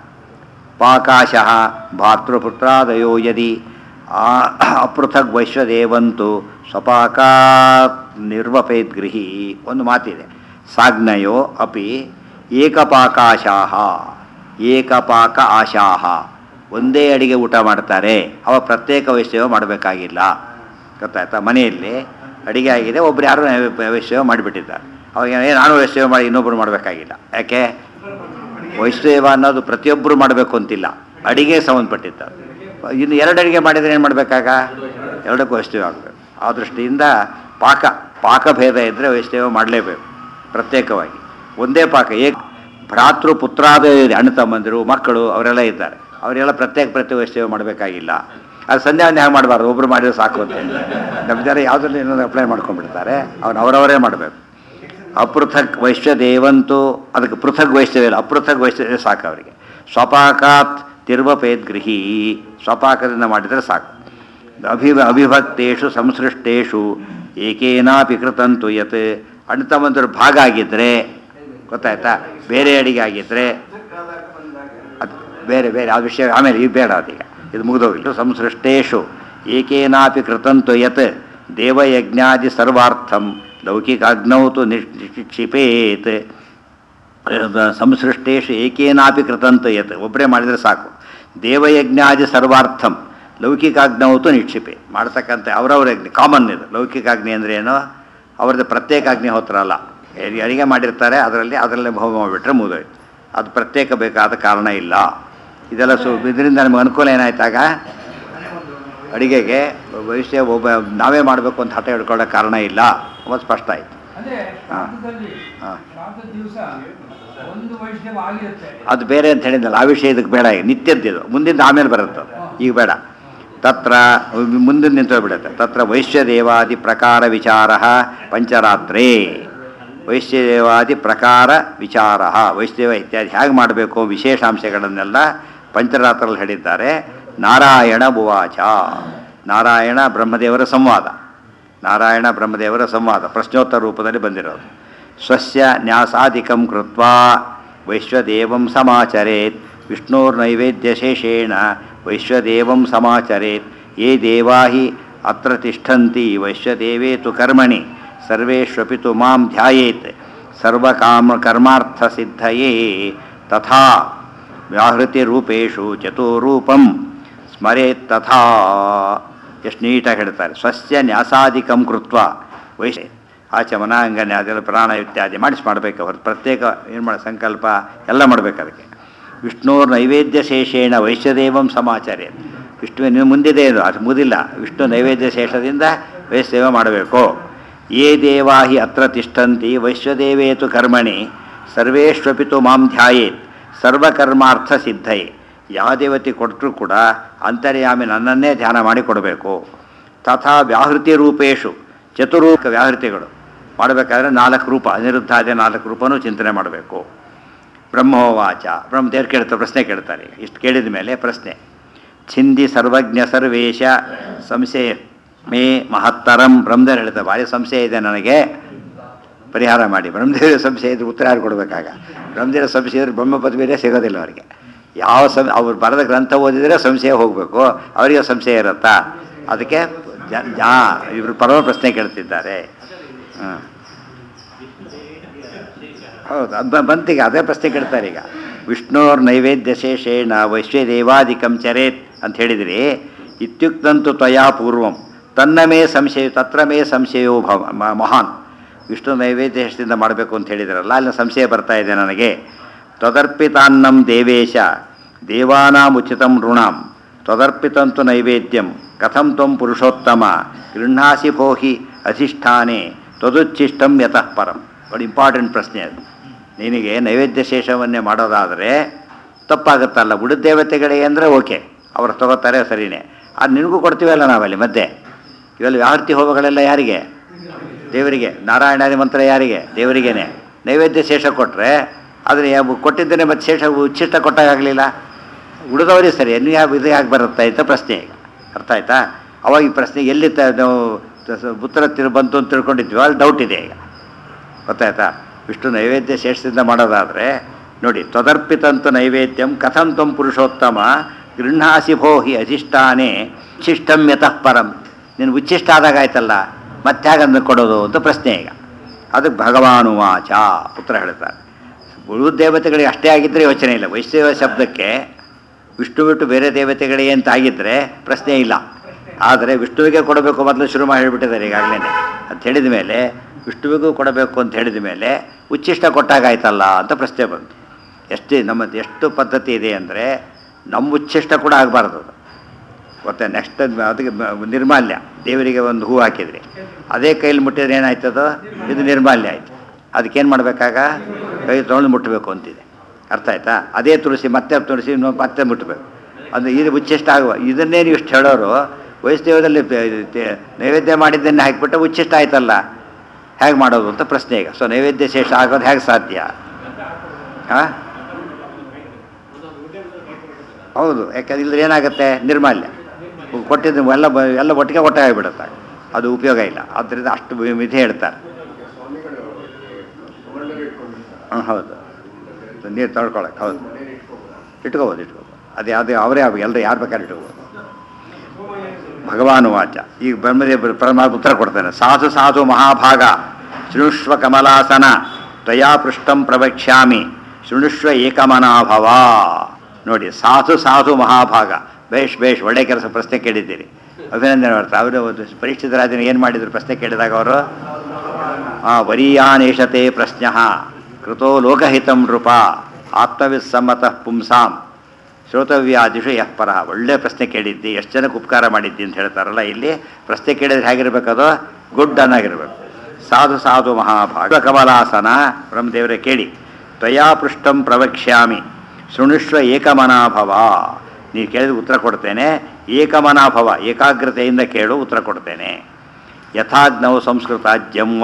ಪಾಕಾಶಃ ಭಾತೃಪುತ್ರಾದಯೋ ಯದಿ ಆ- ಅಪೃಥಗ್ ವೈಶ್ವದೇವಂತು ಸ್ವಪಾಕಾತ್ ನಿರ್ವಪೇತ್ ಗೃಹಿ ಒಂದು ಮಾತಿದೆ ಸಾಗ್ನಯೋ ಅಪಿ ಏಕಪಾಕಾಶಾಹ ಏಕಪಾಕ ಆಶಾಹ ಒಂದೇ ಅಡಿಗೆ ಊಟ ಮಾಡ್ತಾರೆ ಅವ ಪ್ರತ್ಯೇಕ ವೈಶ್ಯವ ಮಾಡಬೇಕಾಗಿಲ್ಲ ಗೊತ್ತಾಯ್ತಾ ಮನೆಯಲ್ಲಿ ಅಡಿಗೆ ಆಗಿದೆ ಒಬ್ರು ಯಾರು ವೈಶ್ಯವ ಮಾಡಿಬಿಟ್ಟಿದ್ದಾರೆ ಅವಾಗ ಏ ನಾನು ವೈಶ್ಯವ ಮಾಡಿ ಇನ್ನೊಬ್ರು ಮಾಡಬೇಕಾಗಿಲ್ಲ ಯಾಕೆ ವೈಷ್ಣವ ಅನ್ನೋದು ಪ್ರತಿಯೊಬ್ಬರು ಮಾಡಬೇಕು ಅಂತಿಲ್ಲ ಅಡಿಗೆ ಸಂಬಂಧಪಟ್ಟಿದ್ದು ಇನ್ನು ಎರಡು ಅಡಿಗೆ ಮಾಡಿದರೆ ಏನು ಮಾಡಬೇಕಾಗ ಎರಡಕ್ಕೂ ವೈಷ್ಣವ ಆಗಬೇಕು ಆ ದೃಷ್ಟಿಯಿಂದ ಪಾಕ ಪಾಕಭೇದ ಇದ್ದರೆ ವೈಷ್ಣವ ಮಾಡಲೇಬೇಕು ಪ್ರತ್ಯೇಕವಾಗಿ ಒಂದೇ ಪಾಕ ಏಕ್ ಭ್ರಾತೃ ಪುತ್ರಾದ ಅಣ್ಣ ತಮ್ಮಂದಿರು ಮಕ್ಕಳು ಅವರೆಲ್ಲ ಇದ್ದಾರೆ ಅವರೆಲ್ಲ ಪ್ರತ್ಯೇಕ ಪ್ರತ್ಯೇಕ ವೈಷ್ಣವ ಮಾಡಬೇಕಾಗಿಲ್ಲ ಅದು ಸಂಧ್ಯಾ ವಂದನೆ ಹಾಗೆ ಮಾಡಬಾರ್ದು ಒಬ್ಬರು ಮಾಡಿದ್ರೆ ಸಾಕು ಅಂತ ಹೇಳಿ ನಮ್ಮ ಜನ ಯಾವುದ್ರಲ್ಲಿ ಏನಾದ್ರು ಅಪ್ಲೈ ಮಾಡ್ಕೊಂಡ್ಬಿಡ್ತಾರೆ ಅವ್ನು ಅವರವರೇ ಮಾಡಬೇಕು ಅಪೃಥಕ್ ವೈಶ್ವದೇವಂತೂ ಅದಕ್ಕೆ ಪೃಥಕ್ ವೈಶ್ವದೇ ಇಲ್ಲ ಅಪೃಥಕ್ ವೈಶ್ವದೇ ಸಾಕು ಅವರಿಗೆ ಸ್ವಪಾಕಾತ್ ತಿರ್ವಪೇದ್ ಗೃಹಿ ಸ್ವಪಾಕದಿಂದ ಮಾಡಿದರೆ ಸಾಕು ಅಭಿ ಅವಿಭಕ್ತೇಷು ಸಂಸೃಷ್ಟೇಷು ಏಕೇನಾಪಿ ಕೃತಂತು ಯತ್ ಅಣ್ಣ ತಮ್ಮಂದಿರು ಭಾಗ ಆಗಿದ್ದರೆ ಗೊತ್ತಾಯ್ತಾ ಬೇರೆ ಅಡಿಗೆ ಆಗಿದ್ದರೆ ಅದು ಬೇರೆ ಬೇರೆ ಆ ವಿಷಯ ಆಮೇಲೆ ಇದು ಬೇಡ ಅದೀಗ ಇದು ಮುಗಿದೋಗಿಲ್ಲ ಸಂಸೃಷ್ಟೇಶು ಏಕೇನಾಪಿ ಕೃತಂತು ಯತ್ ದೇವಯಜ್ಞಾದಿ ಸರ್ವಾರ್ಥಂ ಲೌಕಿಕಾಗ್ನೌತು ನಿಕ್ಷಿಪೇತ್ ಸಂಸೃಷ್ಟೇಶು ಏಕೇನಾಪಿ ಕೃತಂತು ಯತ್ ಒಬ್ಬರೇ ಮಾಡಿದರೆ ಸಾಕು ದೇವಯಜ್ಞಾದಿ ಸರ್ವಾರ್ಥಂ ಲೌಕಿಕಾಗ್ನೌತು ನಿಕ್ಷಿಪೆ ಮಾಡ್ತಕ್ಕಂಥ ಅವರವರ ಅಗ್ನಿ ಕಾಮನ್ ಇದು ಲೌಕಿಕಾಗ್ನಿ ಅಂದರೆ ಏನು ಅವ್ರದ್ದು ಪ್ರತ್ಯೇಕ ಅಗ್ನಿಹೋತ್ರ ಅಲ್ಲ ಅಡಿ- ಅಡಿಗೆ ಮಾಡಿರ್ತಾರೆ ಅದರಲ್ಲಿ ಅದರಲ್ಲೇ ಹೋಮ ಮಾಡಿಬಿಟ್ರೆ ಮುಗಿದೋಯ್ತು ಅದು ಪ್ರತ್ಯೇಕ ಬೇಕಾದ ಕಾರಣ ಇಲ್ಲ ಇದೆಲ್ಲ ಸು ಇದರಿಂದ ನಮಗೆ ಅನುಕೂಲ ಏನಾಯ್ತಾಗ ಅಡಿಗೆಗೆ ವೈಶ್ಯ ಒಬ್ಬ ನಾವೇ ಮಾಡಬೇಕು ಅಂತ ಹಠ ಹಿಡ್ಕೊಳ್ಳೋ ಕಾರಣ ಇಲ್ಲ ಅನ್ನೋದು ಸ್ಪಷ್ಟ ಆಯಿತು ಅಂದ್ರೆ ಶ್ರಾದ್ದದಲ್ಲಿ ಹಾ. ಶ್ರಾದ್ದದ ದಿವಸ ಒಂದು ವೈಷ್ಣವ ಆಗಿರುತ್ತೆ ಅದು ಬೇರೆ ಅಂತ ಹೇಳಿದ್ನಲ್ಲ ಆ ವಿಷಯ ಇದಕ್ಕೆ ಬೇಡ ಈಗ ನಿತ್ಯದ್ದಿದು ಮುಂದಿನ ಆಮೇಲೆ ಬರುತ್ತೆ ಅದು. ಈಗ ಬೇಡ ತತ್ರ ಮುಂದಿನ ನಿಂತೋಗ್ಬಿಡುತ್ತೆ ತತ್ರ ವೈಶ್ಯದೇವಾದಿ ಪ್ರಕಾರ ವಿಚಾರ ಪಂಚರಾತ್ರೇ ವೈಶ್ಯದೇವಾದಿ ಪ್ರಕಾರ ವಿಚಾರ ವೈಶ್ಯದೇವ ಇತ್ಯಾದಿ ಹೇಗೆ ಮಾಡಬೇಕು ವಿಶೇಷಾಂಶಗಳನ್ನೆಲ್ಲ ಪಂಚರಾತ್ರಲ್ಲಿ ಹೇಳಿದ್ದಾರೆ ನಾರಾಯಣ ಭುವಾಚ ನಾರಾಯಣ ಬ್ರಹ್ಮದೇವರ ಸಂವಾದ ನಾರಾಯಣ ಬ್ರಹ್ಮದೇವರ ಸಂವಾದ ಪ್ರಶ್ನೋತ್ತರ ರೂಪದಲ್ಲಿ ಬಂದಿರೋದು ಸ್ವಸ್ಯ ನ್ಯಾಸಾದಿಕಂ ಕೃತ್ವಾ ವೈಶ್ವದೇವಂ ಸಮಾಚರೇತ್ ವಿಷ್ಣೋರ್ನೈವೇದ್ಯಶೇಷೇಣ ವೈಶ್ವದೇವಂ ಸಮಾಚರೇತ್ ಯೇ ದೇವಾ ಹಿ ಅತ್ರ ತಿಷ್ಠಂತಿ ವೈಶ್ವದೇವೇ ತು ಕರ್ಮಣಿ ಸರ್ವೇಷ್ವಪಿ ತು ಮಾಂ ಧ್ಯಾಯೇತ್ ಸರ್ವಕಾಮ ಕರ್ಮಾರ್ಥಸಿದ್ಧಯೇ ತಥಾ ವ್ಯಾಹೃತಿರೂಪೇಷು ಚತುರೂಪಂ ಸ್ಮರೇತ್ ತಥಾ ಎಷ್ಟು ನೀಟಾಗಿ ಹೇಳ್ತಾರೆ ಸ್ವಸ್ಯ ನ್ಯಾಸಾದಿಕಂ ಕೃತ್ವ ವೈಶ್ಯ ಆಚಮನ ಅಂಗನ್ಯ ಅದೆಲ್ಲ ಪ್ರಾಣ ಇತ್ಯಾದಿ ಮಾಡಿಸಿ ಮಾಡಬೇಕು ಹೊರತು ಪ್ರತ್ಯೇಕ ಏನು ಮಾಡಿ ಸಂಕಲ್ಪ ಎಲ್ಲ ಮಾಡಬೇಕು ಅದಕ್ಕೆ ವಿಷ್ಣುವ್ರ ನೈವೇದ್ಯ ಶೇಷೇಣ ವೈಶ್ಯದೇವಂ ಸಮಾಚಾರ್ಯ ವಿಷ್ಣುವಿನ ಮುಂದಿದೆ ಇದು ಅದು ಮುಗಿದಿಲ್ಲ ವಿಷ್ಣು ನೈವೇದ್ಯ ಶೇಷದಿಂದ ವೈಶ್ಯದೇವ ಮಾಡಬೇಕು ಯೇ ದೇವಾ ಹಿ ಅತ್ರ ತಿಷ್ಠಂತಿ ವೈಶ್ವದೇವೇತು ಕರ್ಮಣಿ ಸರ್ವೇಶ್ವಪಿತು ಮಾಂ ಧ್ಯಾಯೇತ್ ಸರ್ವಕರ್ಮಾರ್ಥ ಸಿದ್ಧಯೇ ಯಾವ ದೇವತೆ ಕೊಟ್ಟರೂ ಕೂಡ ಅಂತರ್ಯಾಮಿ ನನ್ನನ್ನೇ ಧ್ಯಾನ ಮಾಡಿ ಕೊಡಬೇಕು ತಥಾ ವ್ಯಾಹೃತಿ ರೂಪೇಶು ಚತುರೂಪ ವ್ಯಾಹೃತಿಗಳು ಮಾಡಬೇಕಾದ್ರೆ ನಾಲ್ಕು ರೂಪ ಅನಿರುದ್ಧಾದಿ ನಾಲ್ಕು ರೂಪನೂ ಚಿಂತನೆ ಮಾಡಬೇಕು ಬ್ರಹ್ಮೋವಾಚ ಬ್ರಹ್ಮದೇವ್ರು ಕೇಳ್ತಾರೆ ಪ್ರಶ್ನೆ ಕೇಳ್ತಾರೆ ಇಷ್ಟು ಕೇಳಿದ ಮೇಲೆ ಪ್ರಶ್ನೆ ಛಿಂದಿ ಸರ್ವಜ್ಞ ಸರ್ವೇಶ ಸಂಶಯ ಮೇ ಮಹತ್ತರಂ ಬ್ರಹ್ಮದೇವ್ರು ಹೇಳ್ತಾರೆ ಭಾರಿ ಸಂಶಯ ಇದೆ ನನಗೆ ಪರಿಹಾರ ಮಾಡಿ ಬ್ರಹ್ಮದೇವರ ಸಂಶಯ ಇದ್ರೆ ಉತ್ತರ ಯಾರು ಕೊಡಬೇಕಾಗ ಬ್ರಹ್ಮದೇವರ ಸಂಶಯ ಇದ್ರೆ ಬ್ರಹ್ಮ ಪದವಿಯೇ ಸಿಗೋದಿಲ್ಲ ಅವರಿಗೆ ಯಾವ ಸಂ ಅವ್ರು ಬರೆದ ಗ್ರಂಥ ಓದಿದರೆ ಸಂಶಯ ಹೋಗಬೇಕು ಅವರಿಗೆ ಸಂಶಯ ಇರುತ್ತಾ ಅದಕ್ಕೆ ಜ ಜಾ ಇವರು ಪರಮ ಪ್ರಶ್ನೆ ಕೇಳ್ತಿದ್ದಾರೆ ಹಾಂ ಹೌದು ಅದು ಬ- ಬಂತೀಗ ಅದೇ ಪ್ರಶ್ನೆ ಕೇಳ್ತಾರೆ ಈಗ ವಿಷ್ಣುರ್ ನೈವೇದ್ಯ ಶೇಷೇಣ ವೈಶ್ವದೇವಾದಿಕಂ ಚರೇತ್ ಅಂತ ಹೇಳಿದ್ರಿ ಇತ್ಯುಕ್ತಂತು ತ್ವಯಾ ಪೂರ್ವಂ ತನ್ನ ಮೇ ಸಂಶಯ ತತ್ರ ಮೇ ಸಂಶಯೋ ಭವ ಮ- ಮಹಾನ್ ವಿಷ್ಣು ನೈವೇದ್ಯ ಶೇಷದಿಂದ ಮಾಡಬೇಕು ಅಂತ ಹೇಳಿದ್ರಲ್ಲ ಅಲ್ಲಿ ಸಂಶಯ ಬರ್ತಾ ಇದೆ ನನಗೆ ತ್ವದರ್ಪಿತಾನ್ನಂ ದೇವೇಶ ದೇವಾನಾಮುಚಿತಂ ಋಣಾಂ ತ್ವದರ್ಪಿತಂತು ನೈವೇದ್ಯಂ ಕಥಂ ತ್ವಂ ಪುರುಷೋತ್ತಮ ಗೃಹಾಸಿ ಭೋಹಿ ಅಧಿಷ್ಠಾನೆ ತ್ವದುಚ್ಛಿಷ್ಟಂ ಯತಃ ಪರಂ ಒಂದು ಇಂಪಾರ್ಟೆಂಟ್ ಪ್ರಶ್ನೆ ಅದು ನಿನಗೆ ನೈವೇದ್ಯ ಶೇಷವನ್ನೇ ಮಾಡೋದಾದರೆ ತಪ್ಪಾಗುತ್ತಲ್ಲ ಉಳಿದ ದೇವತೆಗಳಿಗೆ ಅಂದರೆ ಓಕೆ ಅವ್ರು ತಗೋತಾರೆ ಸರಿನೇ ಅದು ನಿನಗೂ ಕೊಡ್ತೀವಲ್ಲ ನಾವಲ್ಲಿ ಮಧ್ಯೆ ಇವೆಲ್ಲ ವ್ಯಾಹರ್ತಿ ಹೋಮಗಳೆಲ್ಲ ಯಾರಿಗೆ ದೇವರಿಗೆ ನಾರಾಯಣಾದಿ ಮಂತ್ರ ಯಾರಿಗೆ ದೇವರಿಗೇನೆ ನೈವೇದ್ಯ ಶೇಷ ಕೊಟ್ಟರೆ ಆದರೆ ಕೊಟ್ಟಿದ್ದೇನೆ ಮತ್ತು ಶೇಷ ಉಚ್ಚಿಷ್ಟ ಕೊಟ್ಟಾಗಲಿಲ್ಲ ಉಳಿದವರಿಗೆ ಸರಿ ಎಲ್ಲಿ ಯಾವ ಇದು ಯಾಕೆ ಬರುತ್ತಾ ಅಂತ ಪ್ರಶ್ನೆ ಈಗ ಅರ್ಥ ಆಯ್ತಾ ಅವಾಗ ಈ ಪ್ರಶ್ನೆ ಎಲ್ಲಿ ತ ನಾವು ತ- ಉತ್ತರ ತಿರು ಬಂತು ಅಂತ ತಿಳ್ಕೊಂಡಿದ್ವಿ ಅಲ್ಲಿ ಡೌಟ್ ಇದೆ ಈಗ ಗೊತ್ತಾಯ್ತಾ ವಿಷ್ಣು ನೈವೇದ್ಯ ಶೇಷದಿಂದ ಮಾಡೋದಾದರೆ ನೋಡಿ ತ್ವದರ್ಪಿತಂತು ನೈವೇದ್ಯಂ ಕಥಂ ತ್ವಂ ಪುರುಷೋತ್ತಮ ಗೃಹಾಸಿ ಭೋಹಿ ಅಧಿಷ್ಠಾನೆ ಶಿಷ್ಟಂ ಯತಃ ಪರಂ ನೀನು ಉಚ್ಚಿಷ್ಟ ಆದಾಗ ಆಯ್ತಲ್ಲ ಮತ್ತೆ ಹೇಗಂದು ಕೊಡೋದು ಅಂತ ಪ್ರಶ್ನೆ ಈಗ ಅದಕ್ಕೆ ಭಗವಾನುವಾಚ ಉತ್ತರ ಹೇಳ್ತಾರೆ ಉಳಿದ ದೇವತೆಗಳಿಗೆ ಅಷ್ಟೇ ಆಗಿದ್ದರೆ ಯೋಚನೆ ಇಲ್ಲ ವೈಷ್ಣವ ಶಬ್ದಕ್ಕೆ ವಿಷ್ಣು ಬಿಟ್ಟು ಬೇರೆ ದೇವತೆಗಳಿಗೆ ಅಂತ ಆಗಿದ್ದರೆ ಪ್ರಶ್ನೆ ಇಲ್ಲ ಆದರೆ ವಿಷ್ಣುವಿಗೆ ಕೊಡಬೇಕು ಮೊದಲು ಶುರು ಮಾಡಿ ಹೇಳಿಬಿಟ್ಟಿದ್ದಾರೆ ಈಗಾಗಲೇ ಅಂತ ಹೇಳಿದ ಮೇಲೆ ವಿಷ್ಣುವಿಗೂ ಕೊಡಬೇಕು ಅಂತ ಹೇಳಿದ ಮೇಲೆ ಉಚ್ಚಿಷ್ಟ ಕೊಟ್ಟಾಗಾಯ್ತಲ್ಲ ಅಂತ ಪ್ರಶ್ನೆ ಬಂತು ಎಷ್ಟು ನಮ್ಮ ಎಷ್ಟು ಪದ್ಧತಿ ಇದೆ ಅಂದರೆ ನಮ್ಮ ಉಚ್ಚಿಷ್ಟ ಕೂಡ ಆಗಬಾರ್ದು ಅದು ಗೊತ್ತಾ ನೆಕ್ಸ್ಟ್ ಅದಕ್ಕೆ ಮ- ನಿರ್ಮಾಲ್ಯ ದೇವರಿಗೆ ಒಂದು ಹೂ ಹಾಕಿದ್ರಿ ಅದೇ ಕೈಲಿ ಮುಟ್ಟಿದ್ರೆ ಏನಾಯ್ತದು ಇದು ನಿರ್ಮಾಲ್ಯ ಆಯಿತು ಅದಕ್ಕೇನು ಮಾಡಬೇಕಾಗ ಕೈ ತೊಗೊಂಡು ಮುಟ್ಟಬೇಕು ಅಂತಿದೆ ಅರ್ಥ ಆಯ್ತಾ ಅದೇ ತುಳಸಿ ಮತ್ತೆ ತುಳಸಿ ಇನ್ನೊಂದು ಮತ್ತೆ ಮುಟ್ಟಬೇಕು ಅಂದರೆ ಇದು ಉಚ್ಚಿಷ್ಟ ಆಗುವ ಇದನ್ನೇ ನೀವು ಇಷ್ಟು ಹೇಳೋರು ವೈಷ್ಣವದಲ್ಲಿ ಪ- ಇದು ತೆ- ನೈವೇದ್ಯ ಮಾಡಿದ್ದನ್ನೇ ಹಾಕಿಬಿಟ್ಟು ಉಚ್ಚಿಷ್ಟ ಆಯ್ತಲ್ಲ ಹೇಗೆ ಮಾಡೋದು ಅಂತ ಪ್ರಶ್ನೆ ಈಗ ಸೊ ನೈವೇದ್ಯ ಶೇಷ ಆಗೋದು ಹೇಗೆ ಸಾಧ್ಯ ಹಾಂ ಹೌದು ಯಾಕಂದ್ರೆ ಇಲ್ಲದ್ರೆ ಏನಾಗುತ್ತೆ ನಿರ್ಮಾಲ್ಯ ಕೊಟ್ಟಿದ್ದು ಎಲ್ಲ ಬ ಎಲ್ಲ ಒಟ್ಟಿಗೆ ಒಟ್ಟಾಗಿಬಿಡುತ್ತೆ ಅದು ಉಪಯೋಗ ಇಲ್ಲ ಆದ್ದರಿಂದ ಅಷ್ಟು ವಿಧಿ ಹೇಳ್ತಾರೆ ಸ್ವಾಮಿಗಳು ಸುವರ್ಣರು ಇಟ್ಕೊಂಡಿರ್ತಾರೆ ಹ್ಮ್, ಹೌದು ನೀರು ತೊಳ್ಕೊಳಕ್ಕೆ ಹೌದು ಮನೇಲಿ ಇಟ್ಕೋಬೋದಾ ಇಟ್ಕೋಬೋದು ಇಟ್ಕೋಬೋದು ಅದು ಯಾವುದೇ ಅವರೇ ಅವು ಎಲ್ಲರೂ ಯಾರು ಬೇಕಾದ್ರೂ ಇಟ್ಕೋಬೋದು ಭಗವಾನು ವಾಚ ಈಗ ಬ್ರಹ್ಮದೇವ ಪರಮಾತ್ಮ ಉತ್ತರ ಕೊಡ್ತಾನೆ ಸಾಧು ಸಾಧು ಮಹಾಭಾಗ ಶೃಣುಷ್ವ ಕಮಲಾಸನ ತ್ವಯಾ ಪೃಷ್ಟಂ ಪ್ರವಕ್ಷ್ಯಾಮಿ ಶೃಣುಷ್ವ ಏಕಮನಾಭವ ನೋಡಿ ಸಾಧು ಸಾಧು ಮಹಾಭಾಗ ಬೇಷ್ ಬೇಷ್ ಒಳ್ಳೆ ಕೆಲಸ ಪ್ರಶ್ನೆ ಕೇಳಿದ್ದೀರಿ ಅಭಿನಂದನೆ ಮಾಡ್ತಾರೆ ಅವರು ಒಂದು ಪರೀಕ್ಷಿತ ರಾಜನ ಏನು ಮಾಡಿದ್ರು ಪ್ರಶ್ನೆ ಕೇಳಿದಾಗ ಅವರು ವರೀಯಾನೇಷತೆ ಪ್ರಶ್ನ ಕೃತೋ ಲೋಕಹಿತಂ ನೃಪ ಆತ್ಮವಿಸ್ಸಮ್ಮತಃ ಪುಂಸಾಂ ಶ್ರೋತವ್ಯಾದಿಷು ಯಃ ಪರಃ ಒಳ್ಳೆ ಪ್ರಶ್ನೆ ಕೇಳಿದ್ದಿ ಎಷ್ಟು ಜನಕ್ಕೆ ಉಪಕಾರ ಮಾಡಿದ್ದಿ ಅಂತ ಹೇಳ್ತಾರಲ್ಲ ಇಲ್ಲಿ ಪ್ರಶ್ನೆ ಕೇಳಿದ್ರೆ ಹೇಗಿರ್ಬೇಕದು ಗುಡ್ ಅನ್ನಾಗಿರ್ಬೇಕು ಸಾಧು ಸಾಧು ಮಹಾಭಾಗ ಕಮಲಾಸನ ಬ್ರಹ್ಮದೇವರೇ ಕೇಳಿ ತ್ವಯಾ ಪೃಷ್ಟಂ ಪ್ರವಕ್ಷ್ಯಾಮಿ ಶೃಣುಷ್ವ ಏಕಮನಾಭವ ನೀವು ಕೇಳಿದ ಉತ್ತರ ಕೊಡ್ತೇನೆ ಏಕಮನಾಭವ ಏಕಾಗ್ರತೆಯಿಂದ ಕೇಳು ಉತ್ತರ ಕೊಡ್ತೇನೆ ಯಥಾಗ್ನೌ ಸಂಸ್ಕೃತ ಜಂವ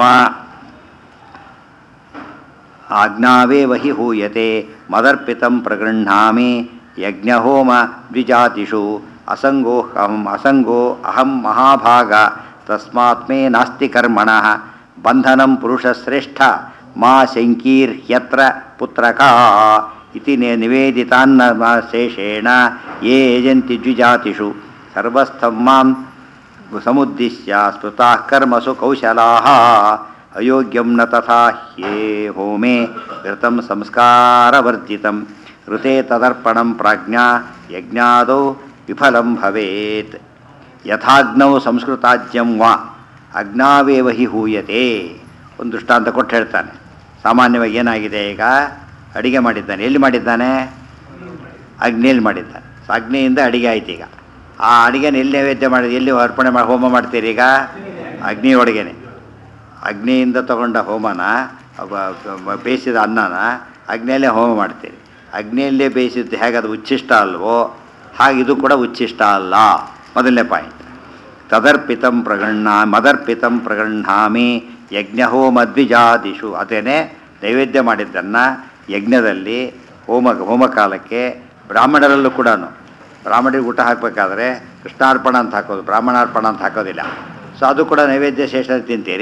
ಆಜ್ಞಾವೇ ವಹಿ ಹೂಯತೆ ಮದರ್ಪಿತಂ ಪ್ರಗೃಹ್ಣಾಮಿ ಯಜ್ಞಹೋಮ ದ್ವಿಜಾತಿಷು ಅಸಂಗೋ ಅಹಂ ಅಸಂಗೋ ಅಹಂ ಮಹಾಭಾಗ ತಸ್ಮಾತ್ ಮೇ ನಾಸ್ತಿ ಕರ್ಮಣಃ ಬಂಧನಂ ಪುರುಷಶ್ರೇಷ್ಠ ಮಾ ಶಂಕೀರ್ಹ್ಯತ್ರ ಪುತ್ರಕಾ ಇತಿ ನಿ- ನಿವೇದಿತಾನ್ನ ಮ- ಶೇಷೇಣ ಯೇ ಯಜಂತಿ ದ್ವಿಜಾತಿಷು ಸರ್ವಸ್ಥಂ ಮಾಂ ಸಮುದ್ದಿಶ್ಯ ಸ್ಮೃತಾಃ ಕರ್ಮಸು ಕೌಶಲಾಃ ಅಯೋಗ್ಯಂ ನ ತಥಾ ಹ್ಯೇ ಹೋಮೆ ಋತಂ ಸಂಸ್ಕಾರವರ್ಜಿತಂ ಋತೆ ತದರ್ಪಣಂ ಪ್ರಾಜ್ಞಾ ಯಜ್ಞಾದೌ ವಿಫಲಂ ಭವೇತ್ ಯಥಾಗ್ನೌ ಸಂಸ್ಕೃತಾಜ್ಯಂ ವಾ ಅಗ್ನಾವೇವ ಹಿ ಹೂಯತೆ ಒಂದು ದೃಷ್ಟಾಂತ ಕೊಟ್ಟು ಹೇಳ್ತಾನೆ ಸಾಮಾನ್ಯವಾಗಿ ಏನಾಗಿದೆ ಈಗ ಅಡಿಗೆ ಮಾಡಿದ್ದಾನೆ ಎಲ್ಲಿ ಮಾಡಿದ್ದಾನೆ ಅಗ್ನಿಯಲ್ಲಿ ಮಾಡಿದ್ದಾನೆ ಸೊ ಅಗ್ನಿಯಿಂದ ಅಡಿಗೆ ಆಯ್ತು ಈಗ ಆ ಅಡಿಗೆನ ಎಲ್ಲಿ ನೈವೇದ್ಯ ಮಾಡಿದ ಎಲ್ಲಿ ಅರ್ಪಣೆ ಮಾಡಿ ಹೋಮ ಮಾಡ್ತೀರಿ ಈಗ ಅಗ್ನಿ ಒಳಗೇನೆ ಅಗ್ನಿಯಿಂದ ತಗೊಂಡ ಹೋಮನ ಅವ- ಅವ- ಬೇಯಿಸಿದ ಅನ್ನನ ಅಗ್ನಿಯಲ್ಲೇ ಹೋಮ ಮಾಡ್ತೀರಿ ಅಗ್ನಿಯಲ್ಲೇ ಬೇಯಿಸಿದ್ದು ಹೇಗೆ ಅದು ಉಚ್ಚಿಷ್ಟ ಅಲ್ವೋ ಹಾಗೆ ಇದು ಕೂಡ ಉಚ್ಚಿಷ್ಟ ಅಲ್ಲ ಮೊದಲನೇ ಪಾಯಿಂಟ್ ತದರ್ಪಿತಂ ಪ್ರಗಣ್ಣ ಮದರ್ಪಿತಂ ಪ್ರಗೃಹಾಮಿ ಯಜ್ಞಹೋಮ ದ್ವಿಜಾದಿಷು ಅದೇನೆ ನೈವೇದ್ಯ ಮಾಡಿದ್ದನ್ನು ಯಜ್ಞದಲ್ಲಿ ಹೋಮ ಹೋಮಕಾಲಕ್ಕೆ ಬ್ರಾಹ್ಮಣರಲ್ಲೂ ಕೂಡ ಬ್ರಾಹ್ಮಣರಿಗೆ ಊಟ ಹಾಕಬೇಕಾದ್ರೆ ಕೃಷ್ಣಾರ್ಪಣ ಅಂತ ಹಾಕೋದು ಬ್ರಾಹ್ಮಣಾರ್ಪಣ ಅಂತ ಹಾಕೋದಿಲ್ಲ ಸೊ ಅದು ಕೂಡ ನೈವೇದ್ಯ ಶೇಷ ತಿಂತೀರಿ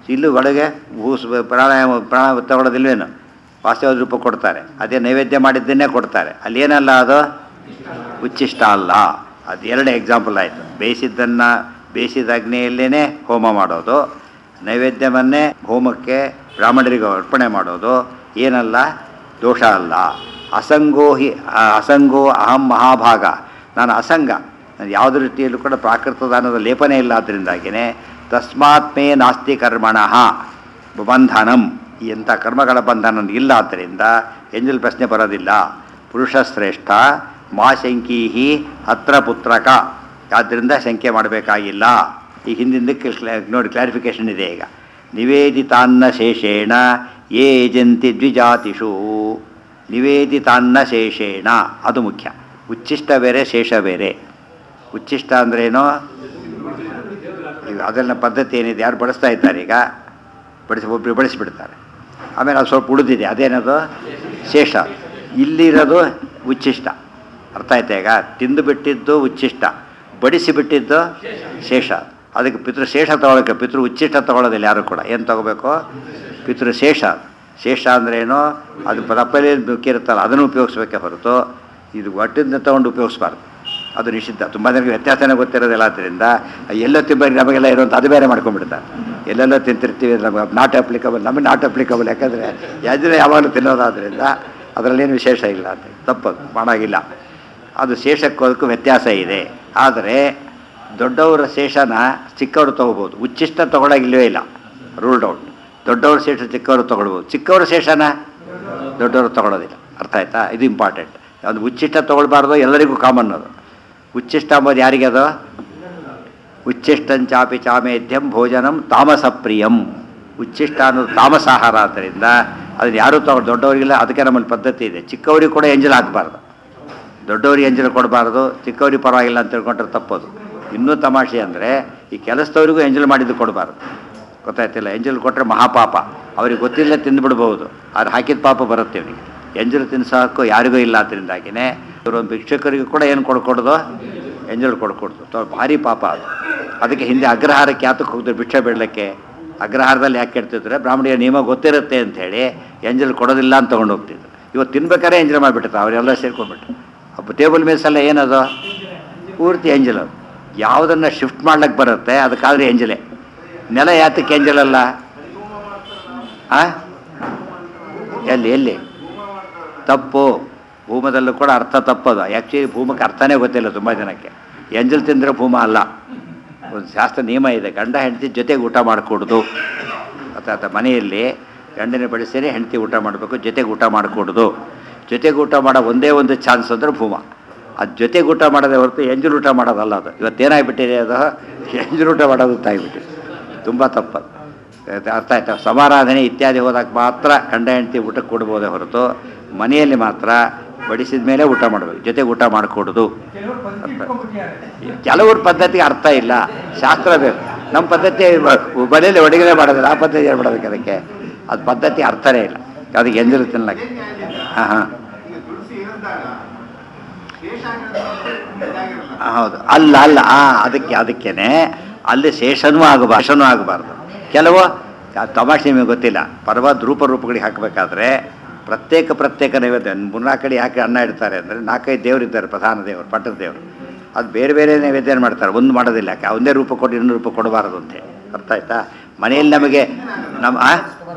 ಇಲ್ಲೂ ಒಳಗೆ ಭೂಸ್ ಪ್ರಾಣಾಯಾಮ ಪ್ರಾಣ ತಗೊಳ್ಳೋದಿಲ್ವೇನು ವಾಸ್ತವ ರೂಪ ಕೊಡ್ತಾರೆ ಅದೇ ನೈವೇದ್ಯ ಮಾಡಿದ್ದನ್ನೇ ಕೊಡ್ತಾರೆ ಅಲ್ಲೇನಲ್ಲ ಅದು ಉಚ್ಚಿಷ್ಟ ಅಲ್ಲ ಅದು ಎರಡು ಎಕ್ಸಾಂಪಲ್ ಆಯಿತು ಬೇಯಿಸಿದ್ದನ್ನು ಬೇಯಿಸಿದ ಅಗ್ನಿಯಲ್ಲೇ ಹೋಮ ಮಾಡೋದು ನೈವೇದ್ಯವನ್ನೇ ಹೋಮಕ್ಕೆ ಬ್ರಾಹ್ಮಣರಿಗೆ ಅರ್ಪಣೆ ಮಾಡೋದು ಏನಲ್ಲ ದೋಷ ಅಲ್ಲ ಅಸಂಗೋ ಹಿ ಆ ಅಸಂಗೋ ಅಹಂ ಮಹಾಭಾಗ ನಾನು ಅಸಂಗ ನಾನು ಯಾವುದೇ ರೀತಿಯಲ್ಲೂ ಕೂಡ ಪ್ರಾಕೃತ ದಾನದ ಲೇಪನೆ ಇಲ್ಲ ಅದರಿಂದಾಗಿಯೇ ತಸ್ಮಾತ್ ಮೇ ನಾಸ್ತಿ ಕರ್ಮಣಃ ಬಂಧನಂ ಈ ಎಂಥ ಕರ್ಮಗಳ ಬಂಧನ ಇಲ್ಲ ಆದ್ದರಿಂದ ಎಂಜಲ್ ಪ್ರಶ್ನೆ ಬರೋದಿಲ್ಲ ಪುರುಷ ಶ್ರೇಷ್ಠ ಮಾ ಶಂಕೀಹಿ ಹತ್ರ ಪುತ್ರಕ ಆದ್ದರಿಂದ ಶಂಕೆ ಮಾಡಬೇಕಾಗಿಲ್ಲ ಈ ಹಿಂದಿಂದಕ್ಕೆ ಕ್ಲಾ- ನೋಡಿ ಕ್ಲಾರಿಫಿಕೇಶನ್ ಇದೆ ಈಗ ನಿವೇದಿತಾನ್ನ ಶೇಷೇಣ ಯೇ ಏಜಂತಿ ದ್ವಿಜಾತಿಷು ನಿವೇದಿತಾನ್ನ ಶೇಷೇಣ ಅದು ಮುಖ್ಯ ಉಚ್ಚಿಷ್ಟ ಬೇರೆ ಶೇಷ ಬೇರೆ ಉಚ್ಚಿಷ್ಟ ಅಂದ್ರೇನು ಈಗ ಅದೆಲ್ಲ ಪದ್ಧತಿ ಏನಿದೆ ಯಾರು ಬಡಿಸ್ತಾ ಇದ್ದಾರೆ ಈಗ ಬಡಿಸಿ ಒಬ್ಬರು ಬಡಿಸಿಬಿಡ್ತಾರೆ ಆಮೇಲೆ ಅದು ಸ್ವಲ್ಪ ಉಳಿದಿದೆ ಅದೇನದು ಶೇಷ ಇಲ್ಲಿರೋದು ಉಚ್ಚಿಷ್ಟ ಅರ್ಥ ಆಯ್ತಾ ಈಗ ತಿಂದು ಬಿಟ್ಟಿದ್ದು ಉಚ್ಚಿಷ್ಟ ಬಡಿಸಿ ಬಿಟ್ಟಿದ್ದು ಶೇಷ ಅದಕ್ಕೆ ಪಿತೃ ಶೇಷ ತಗೊಳ್ಳೋಕೆ ಪಿತೃ ಉಚ್ಚಿಷ್ಟ ತಗೊಳ್ಳೋದಿಲ್ಲ ಯಾರು ಕೂಡ ಏನು ತಗೋಬೇಕು ಪಿತೃ ಶೇಷ ಶೇಷ ಅಂದ್ರೇನು ಅದು ದಪ್ಪಲಿ ಮಿಕ್ಕಿರುತ್ತಲ್ಲ ಅದನ್ನು ಉಪಯೋಗಿಸ್ಬೇಕೇ ಹೊರತು ಇದು ಒಟ್ಟಿಂದ ತೊಗೊಂಡು ಉಪಯೋಗಿಸ್ಬಾರ್ದು ಅದು ನಿಷಿದ್ಧ ತುಂಬ ಜನಕ್ಕೆ ವ್ಯತ್ಯಾಸನೇ ಗೊತ್ತಿರೋದಿಲ್ಲ ಆದ್ದರಿಂದ ಎಲ್ಲೋ ತಿಂಬರಿ ನಮಗೆಲ್ಲ ಇರುವಂಥ ಅದು ಬೇರೆ ಮಾಡ್ಕೊಂಡ್ಬಿಡ್ತಾರೆ ಎಲ್ಲೆಲ್ಲೋ ತಿಂತಿರ್ತೀವಿ ನಮಗೆ ನಾಟ್ ಅಪ್ಲಿಕಬಲ್ ನಮಗೆ ನಾಟ್ ಅಪ್ಲಿಕಬಲ್ ಯಾಕಂದರೆ ಯಾಜನೆ ಯಾವಾಗಲೂ ತಿನ್ನೋದಾದ್ರಿಂದ ಅದರಲ್ಲೇನು ವಿಶೇಷ ಇಲ್ಲ ಅಂತ ತಪ್ಪದು ಮಾಡಾಗಿಲ್ಲ ಅದು ಶೇಷಕ್ಕೋದಕ್ಕೂ ವ್ಯತ್ಯಾಸ ಇದೆ ಆದರೆ ದೊಡ್ಡವರ ಶೇಷನ ಚಿಕ್ಕವರು ತೊಗೋಬೋದು ಉಚ್ಚಿಷ್ಟ ತೊಗೊಳಗಿಲ್ವೇ ಇಲ್ಲ ರೂಲ್ಡ್ ಔಟ್ ದೊಡ್ಡವ್ರ ಶೇಷ ಚಿಕ್ಕವರು ತೊಗೊಳ್ಬೋದು ಚಿಕ್ಕವರ ಶೇಷನ ದೊಡ್ಡವರು ತೊಗೊಳೋದಿಲ್ಲ ಅರ್ಥ ಆಯ್ತಾ ಇದು ಇಂಪಾರ್ಟೆಂಟ್ ಅದು ಉಚ್ಚಿಷ್ಟ ತೊಗೊಳ್ಬಾರ್ದು ಎಲ್ಲರಿಗೂ ಕಾಮನ್ ಅದು ಉಚ್ಚಿಷ್ಟ ಅಂಬೋದು ಯಾರಿಗೆ ಅದು ಉಚ್ಚಿಷ್ಟಂಚಾಪಿ ಚಾಮೇಧ್ಯಂ ಭೋಜನಂ ತಾಮಸ ಪ್ರಿಯಂ ಉಚ್ಚಿಷ್ಟ ಅನ್ನೋದು ತಾಮಸಾಹಾರ ಆದ್ದರಿಂದ ಅದನ್ನು ಯಾರೂ ತಗೊಂಡು ದೊಡ್ಡವರಿಗಿಲ್ಲ ಅದಕ್ಕೆ ನಮ್ಮಲ್ಲಿ ಪದ್ಧತಿ ಇದೆ ಚಿಕ್ಕವರಿಗೆ ಕೂಡ ಎಂಜಲ್ ಹಾಕಬಾರ್ದು ದೊಡ್ಡವರಿಗೆ ಎಂಜಲ್ ಕೊಡಬಾರ್ದು ಚಿಕ್ಕವರಿಗೆ ಪರವಾಗಿಲ್ಲ ಅಂತ ತಿಳ್ಕೊಂಡ್ರೆ ತಪ್ಪೋದು ಇನ್ನೂ ತಮಾಷೆ ಅಂದರೆ ಈ ಕೆಲಸದವರಿಗೂ ಎಂಜಲ್ ಮಾಡಿದ್ದು ಕೊಡಬಾರ್ದು ಗೊತ್ತಾಯ್ತಿಲ್ಲ ಎಂಜಲ್ ಕೊಟ್ಟರೆ ಮಹಾಪಾಪ ಅವ್ರಿಗೆ ಗೊತ್ತಿಲ್ಲ ತಿಂದುಬಿಡ್ಬೋದು ಆದ್ರೆ ಹಾಕಿದ ಪಾಪ ಬರುತ್ತೆ ಇವನಿಗೆ ಎಂಜಲು ತಿನ್ನಿಸೋ ಹಕ್ಕು ಯಾರಿಗೂ ಇಲ್ಲ ಅದರಿಂದಾಗಿನೇ ಇವರು ಭಿಕ್ಷಕರಿಗೂ ಕೂಡ ಏನು ಕೊಡ್ಕೊಡೋದು ಎಂಜಲ್ ಕೊಡ್ಕೊಡ್ದು ತೊ ಭಾರಿ ಪಾಪ ಅದು ಅದಕ್ಕೆ ಹಿಂದೆ ಅಗ್ರಹಾರಕ್ಕೆ ಯಾತಕ್ಕೆ ಹೋಗಿದ್ರು ಭಿಕ್ಷೆ ಬಿಡಲಿಕ್ಕೆ ಅಗ್ರಹಾರದಲ್ಲಿ ಯಾಕೆ ಕೆಡ್ತಿದ್ರೆ ಬ್ರಾಹ್ಮಣಿಯ ನಿಯಮ ಗೊತ್ತಿರುತ್ತೆ ಅಂಥೇಳಿ ಎಂಜಲ್ ಕೊಡೋದಿಲ್ಲ ಅಂತ ತೊಗೊಂಡು ಹೋಗ್ತಿದ್ರು ಇವತ್ತು ತಿನ್ಬೇಕಾದ್ರೆ ಎಂಜಲ್ ಮಾಡಿಬಿಟ್ಟಿರ್ತಾರೆ ಅವರೆಲ್ಲ ಸೇರ್ಕೊಂಡ್ಬಿಟ್ಟು ಅಪ್ಪ ಟೇಬಲ್ ಮೇಸಲ್ಲ ಏನದು ಪೂರ್ತಿ ಎಂಜಲ್ ಅದು ಯಾವುದನ್ನು ಶಿಫ್ಟ್ ಮಾಡ್ಲಿಕ್ಕೆ ಬರುತ್ತೆ ಅದಕ್ಕಾದ್ರೆ ಎಂಜಲೇ ನೆಲ ಯಾತಕ್ಕೆ ಎಂಜಲಲ್ಲ ಆ ಎಲ್ಲಿ ಎಲ್ಲಿ ತಪ್ಪು ಭೂಮದಲ್ಲೂ ಕೂಡ ಅರ್ಥ ತಪ್ಪದು ಆ್ಯಕ್ಚುಲಿ ಭೂಮಕ್ಕೆ ಅರ್ಥನೇ ಗೊತ್ತಿಲ್ಲ ತುಂಬ ಜನಕ್ಕೆ ಎಂಜಲ್ ತಿಂದರೆ ಭೂಮ ಅಲ್ಲ ಒಂದು ಶಾಸ್ತ್ರ ನಿಯಮ ಇದೆ ಗಂಡ ಹೆಂಡತಿ ಜೊತೆಗೆ ಊಟ ಮಾಡಿಕೊಡ್ದು ಅಥವಾ ಮನೆಯಲ್ಲಿ ಗಂಡನ ಬೆಳೆಸಿನೇ ಹೆಂಡತಿ ಊಟ ಮಾಡಬೇಕು ಜೊತೆಗೆ ಊಟ ಮಾಡಿಕೊಡ್ದು ಜೊತೆಗೆ ಊಟ ಮಾಡೋ ಒಂದೇ ಒಂದು ಚಾನ್ಸ್ ಅಂದರೆ ಭೂಮ ಅದು ಜೊತೆಗೆ ಊಟ ಮಾಡೋದೇ ಹೊರತು ಎಂಜಲ್ ಊಟ ಮಾಡೋದಲ್ಲ ಅದು ಇವತ್ತೇನಾಗ್ಬಿಟ್ಟಿದೆ ಅದು ಎಂಜಲ್ ಊಟ ಮಾಡೋದು ಅಂತ ಆಗ್ಬಿಟ್ಟಿದೆ ತುಂಬ ತಪ್ಪದು ಅದು ಅರ್ಥ ಆಯ್ತಾ ಸಮಾರಾಧನೆ ಇತ್ಯಾದಿ ಹೋದಾಗ ಮಾತ್ರ ಗಂಡ ಹೆಂಡತಿ ಊಟಕ್ಕೆ ಕೊಡ್ಬೋದೇ ಹೊರತು ಮನೆಯಲ್ಲಿ ಮಾತ್ರ ಬಡಿಸಿದ ಮೇಲೆ ಊಟ ಮಾಡಬೇಕು ಜೊತೆಗೆ ಊಟ ಮಾಡಿಕೊಡೋದು ಕೆಲವರು ಪದ್ಧತಿ ಇಟ್ಕೊಂಡ್ಬಿಟ್ಟಿದ್ದಾರೆ ಕೆಲವ್ರ ಪದ್ಧತಿಗೆ ಅರ್ಥ ಇಲ್ಲ ಶಾಸ್ತ್ರ ಬೇಕು ನಮ್ಮ ಪದ್ಧತಿ ಮನೆಯಲ್ಲಿ ಅಡುಗೆ ಮಾಡೋದಿಲ್ಲ ಆ ಪದ್ಧತಿ ಏನು ಮಾಡೋದಕ್ಕೆ ಅದಕ್ಕೆ ಅದು ಪದ್ಧತಿ ಅರ್ಥನೇ ಇಲ್ಲ ಅದಕ್ಕೆ ಎಂಜಲು ತಿನ್ನಕ್ಕೆ ಹಾಂ ಹಾಂ ಈಗ ತುಳಸಿ ಇರಿದಾಗ ಶೇಷ ಆಗಿರೋದು ಇದಾಗಿರಲ್ಲ ಹೌದು ಅಲ್ಲ ಅಲ್ಲ ಆ ಅದಕ್ಕೆ ಅದಕ್ಕೇನೆ ಅಲ್ಲಿ ಶೇಷನೂ ಆಗಬಾರ್ದು ಶೇಷನೂ ಆಗಬಾರ್ದು ಕೆಲವು ಆ ತಮಾಷೆ ನಿಮಗೆ ಗೊತ್ತಿಲ್ಲ ಪರ್ವತ್ ರೂಪ ರೂಪಗಳಿಗೆ ಹಾಕಬೇಕಾದ್ರೆ ಪ್ರತ್ಯೇಕ ಪ್ರತ್ಯೇಕ ನೈವೇದ್ಯ ಮೂರ್ನಾಲ್ಕು ಕಡೆ ಯಾಕೆ ಅನ್ನ ಇಡ್ತಾರೆ ಅಂದರೆ ನಾಲ್ಕೈದು ದೇವರಿದ್ದಾರೆ ಪ್ರಧಾನ ದೇವರು ಪಟ್ಟದ ದೇವರು ಅದು ಬೇರೆ ಬೇರೆ ನೈವೇದ್ಯ ಮಾಡ್ತಾರೆ ಒಂದು ಮಾಡೋದಿಲ್ಲ ಯಾಕೆ ಒಂದೇ ರೂಪ ಕೊಟ್ಟು ಇನ್ನೊಂದು ರೂಪ ಕೊಡಬಾರದು ಅಂತೇಳಿ ಅರ್ಥ ಆಯ್ತಾ ಮನೆಯಲ್ಲಿ ನಮಗೆ ನಮ್ಮ ಆ?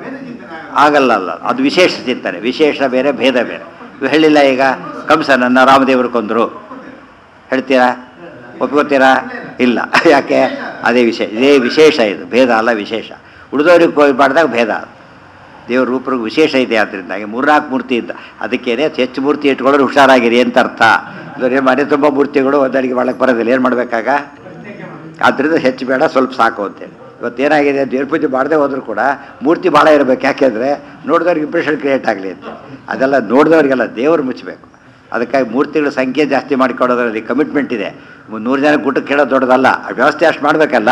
ಆಗಲ್ಲ ಅಲ್ಲ ಅದು ವಿಶೇಷ ಚಿಂತನೆ ವಿಶೇಷ ಬೇರೆ ಭೇದ ಬೇರೆ ಇವು ಹೇಳಿಲ್ಲ ಈಗ ಕಂಸನನ್ನ ರಾಮದೇವರು ಕೊಂದರು ಹೇಳ್ತೀರಾ ಒಪ್ಕೋತೀರಾ ಇಲ್ಲ ಯಾಕೆ ಅದೇ ವಿಶೇಷ ಇದೇ ವಿಶೇಷ ಇದು ಭೇದ ಅಲ್ಲ ವಿಶೇಷ ಉಳಿದವ್ರಿಗೆ ಮಾಡಿದಾಗ ಭೇದ ಅದು ದೇವ್ರ ರೂಪರಿಗೆ ವಿಶೇಷ ಇದೆ ಆದ್ದರಿಂದಾಗಿ ಮೂರ್ನಾಲ್ಕು ಮೂರ್ತಿ ಇದ್ದ ಅದಕ್ಕೇನೆ ಹೆಚ್ಚು ಮೂರ್ತಿ ಇಟ್ಕೊಳ್ಳೋರು ಹುಷಾರಾಗಿರಿ ಅಂತ ಅರ್ಥ ಇಲ್ಲವ್ರು ಏನು ಮನೆ ತುಂಬ ಮೂರ್ತಿಗಳು ಒಂದಡಿಗೆ ಮಾಡಕ್ಕೆ ಬರೋದಿಲ್ಲ ಏನು ಮಾಡಬೇಕಾಗ ಆದ್ದರಿಂದ ಹೆಚ್ಚು ಬೇಡ ಸ್ವಲ್ಪ ಸಾಕು ಅಂತೇಳಿ ಇವತ್ತೇನಾಗಿದೆ ದೇವ್ರ ಪೂಜೆ ಮಾಡದೆ ಹೋದರೂ ಕೂಡ ಮೂರ್ತಿ ಭಾಳ ಇರಬೇಕು ಯಾಕೆಂದರೆ ನೋಡಿದವ್ರಿಗೆ ಇಂಪ್ರೆಷನ್ ಕ್ರಿಯೇಟ್ ಆಗಲಿ ಅಂತ ಅದೆಲ್ಲ ನೋಡಿದವ್ರಿಗೆಲ್ಲ ದೇವ್ರು ಮುಚ್ಚಬೇಕು ಅದಕ್ಕಾಗಿ ಮೂರ್ತಿಗಳ ಸಂಖ್ಯೆ ಜಾಸ್ತಿ ಮಾಡಿಕೊಡೋದ್ರಲ್ಲಿ ಕಮಿಟ್ಮೆಂಟ್ ಇದೆ ನೂರು ಜನ ಊಟಕ್ಕೆ ಕೇಳೋದು ದೊಡ್ಡದಲ್ಲ ಆ ವ್ಯವಸ್ಥೆ ಅಷ್ಟು ಮಾಡಬೇಕಲ್ಲ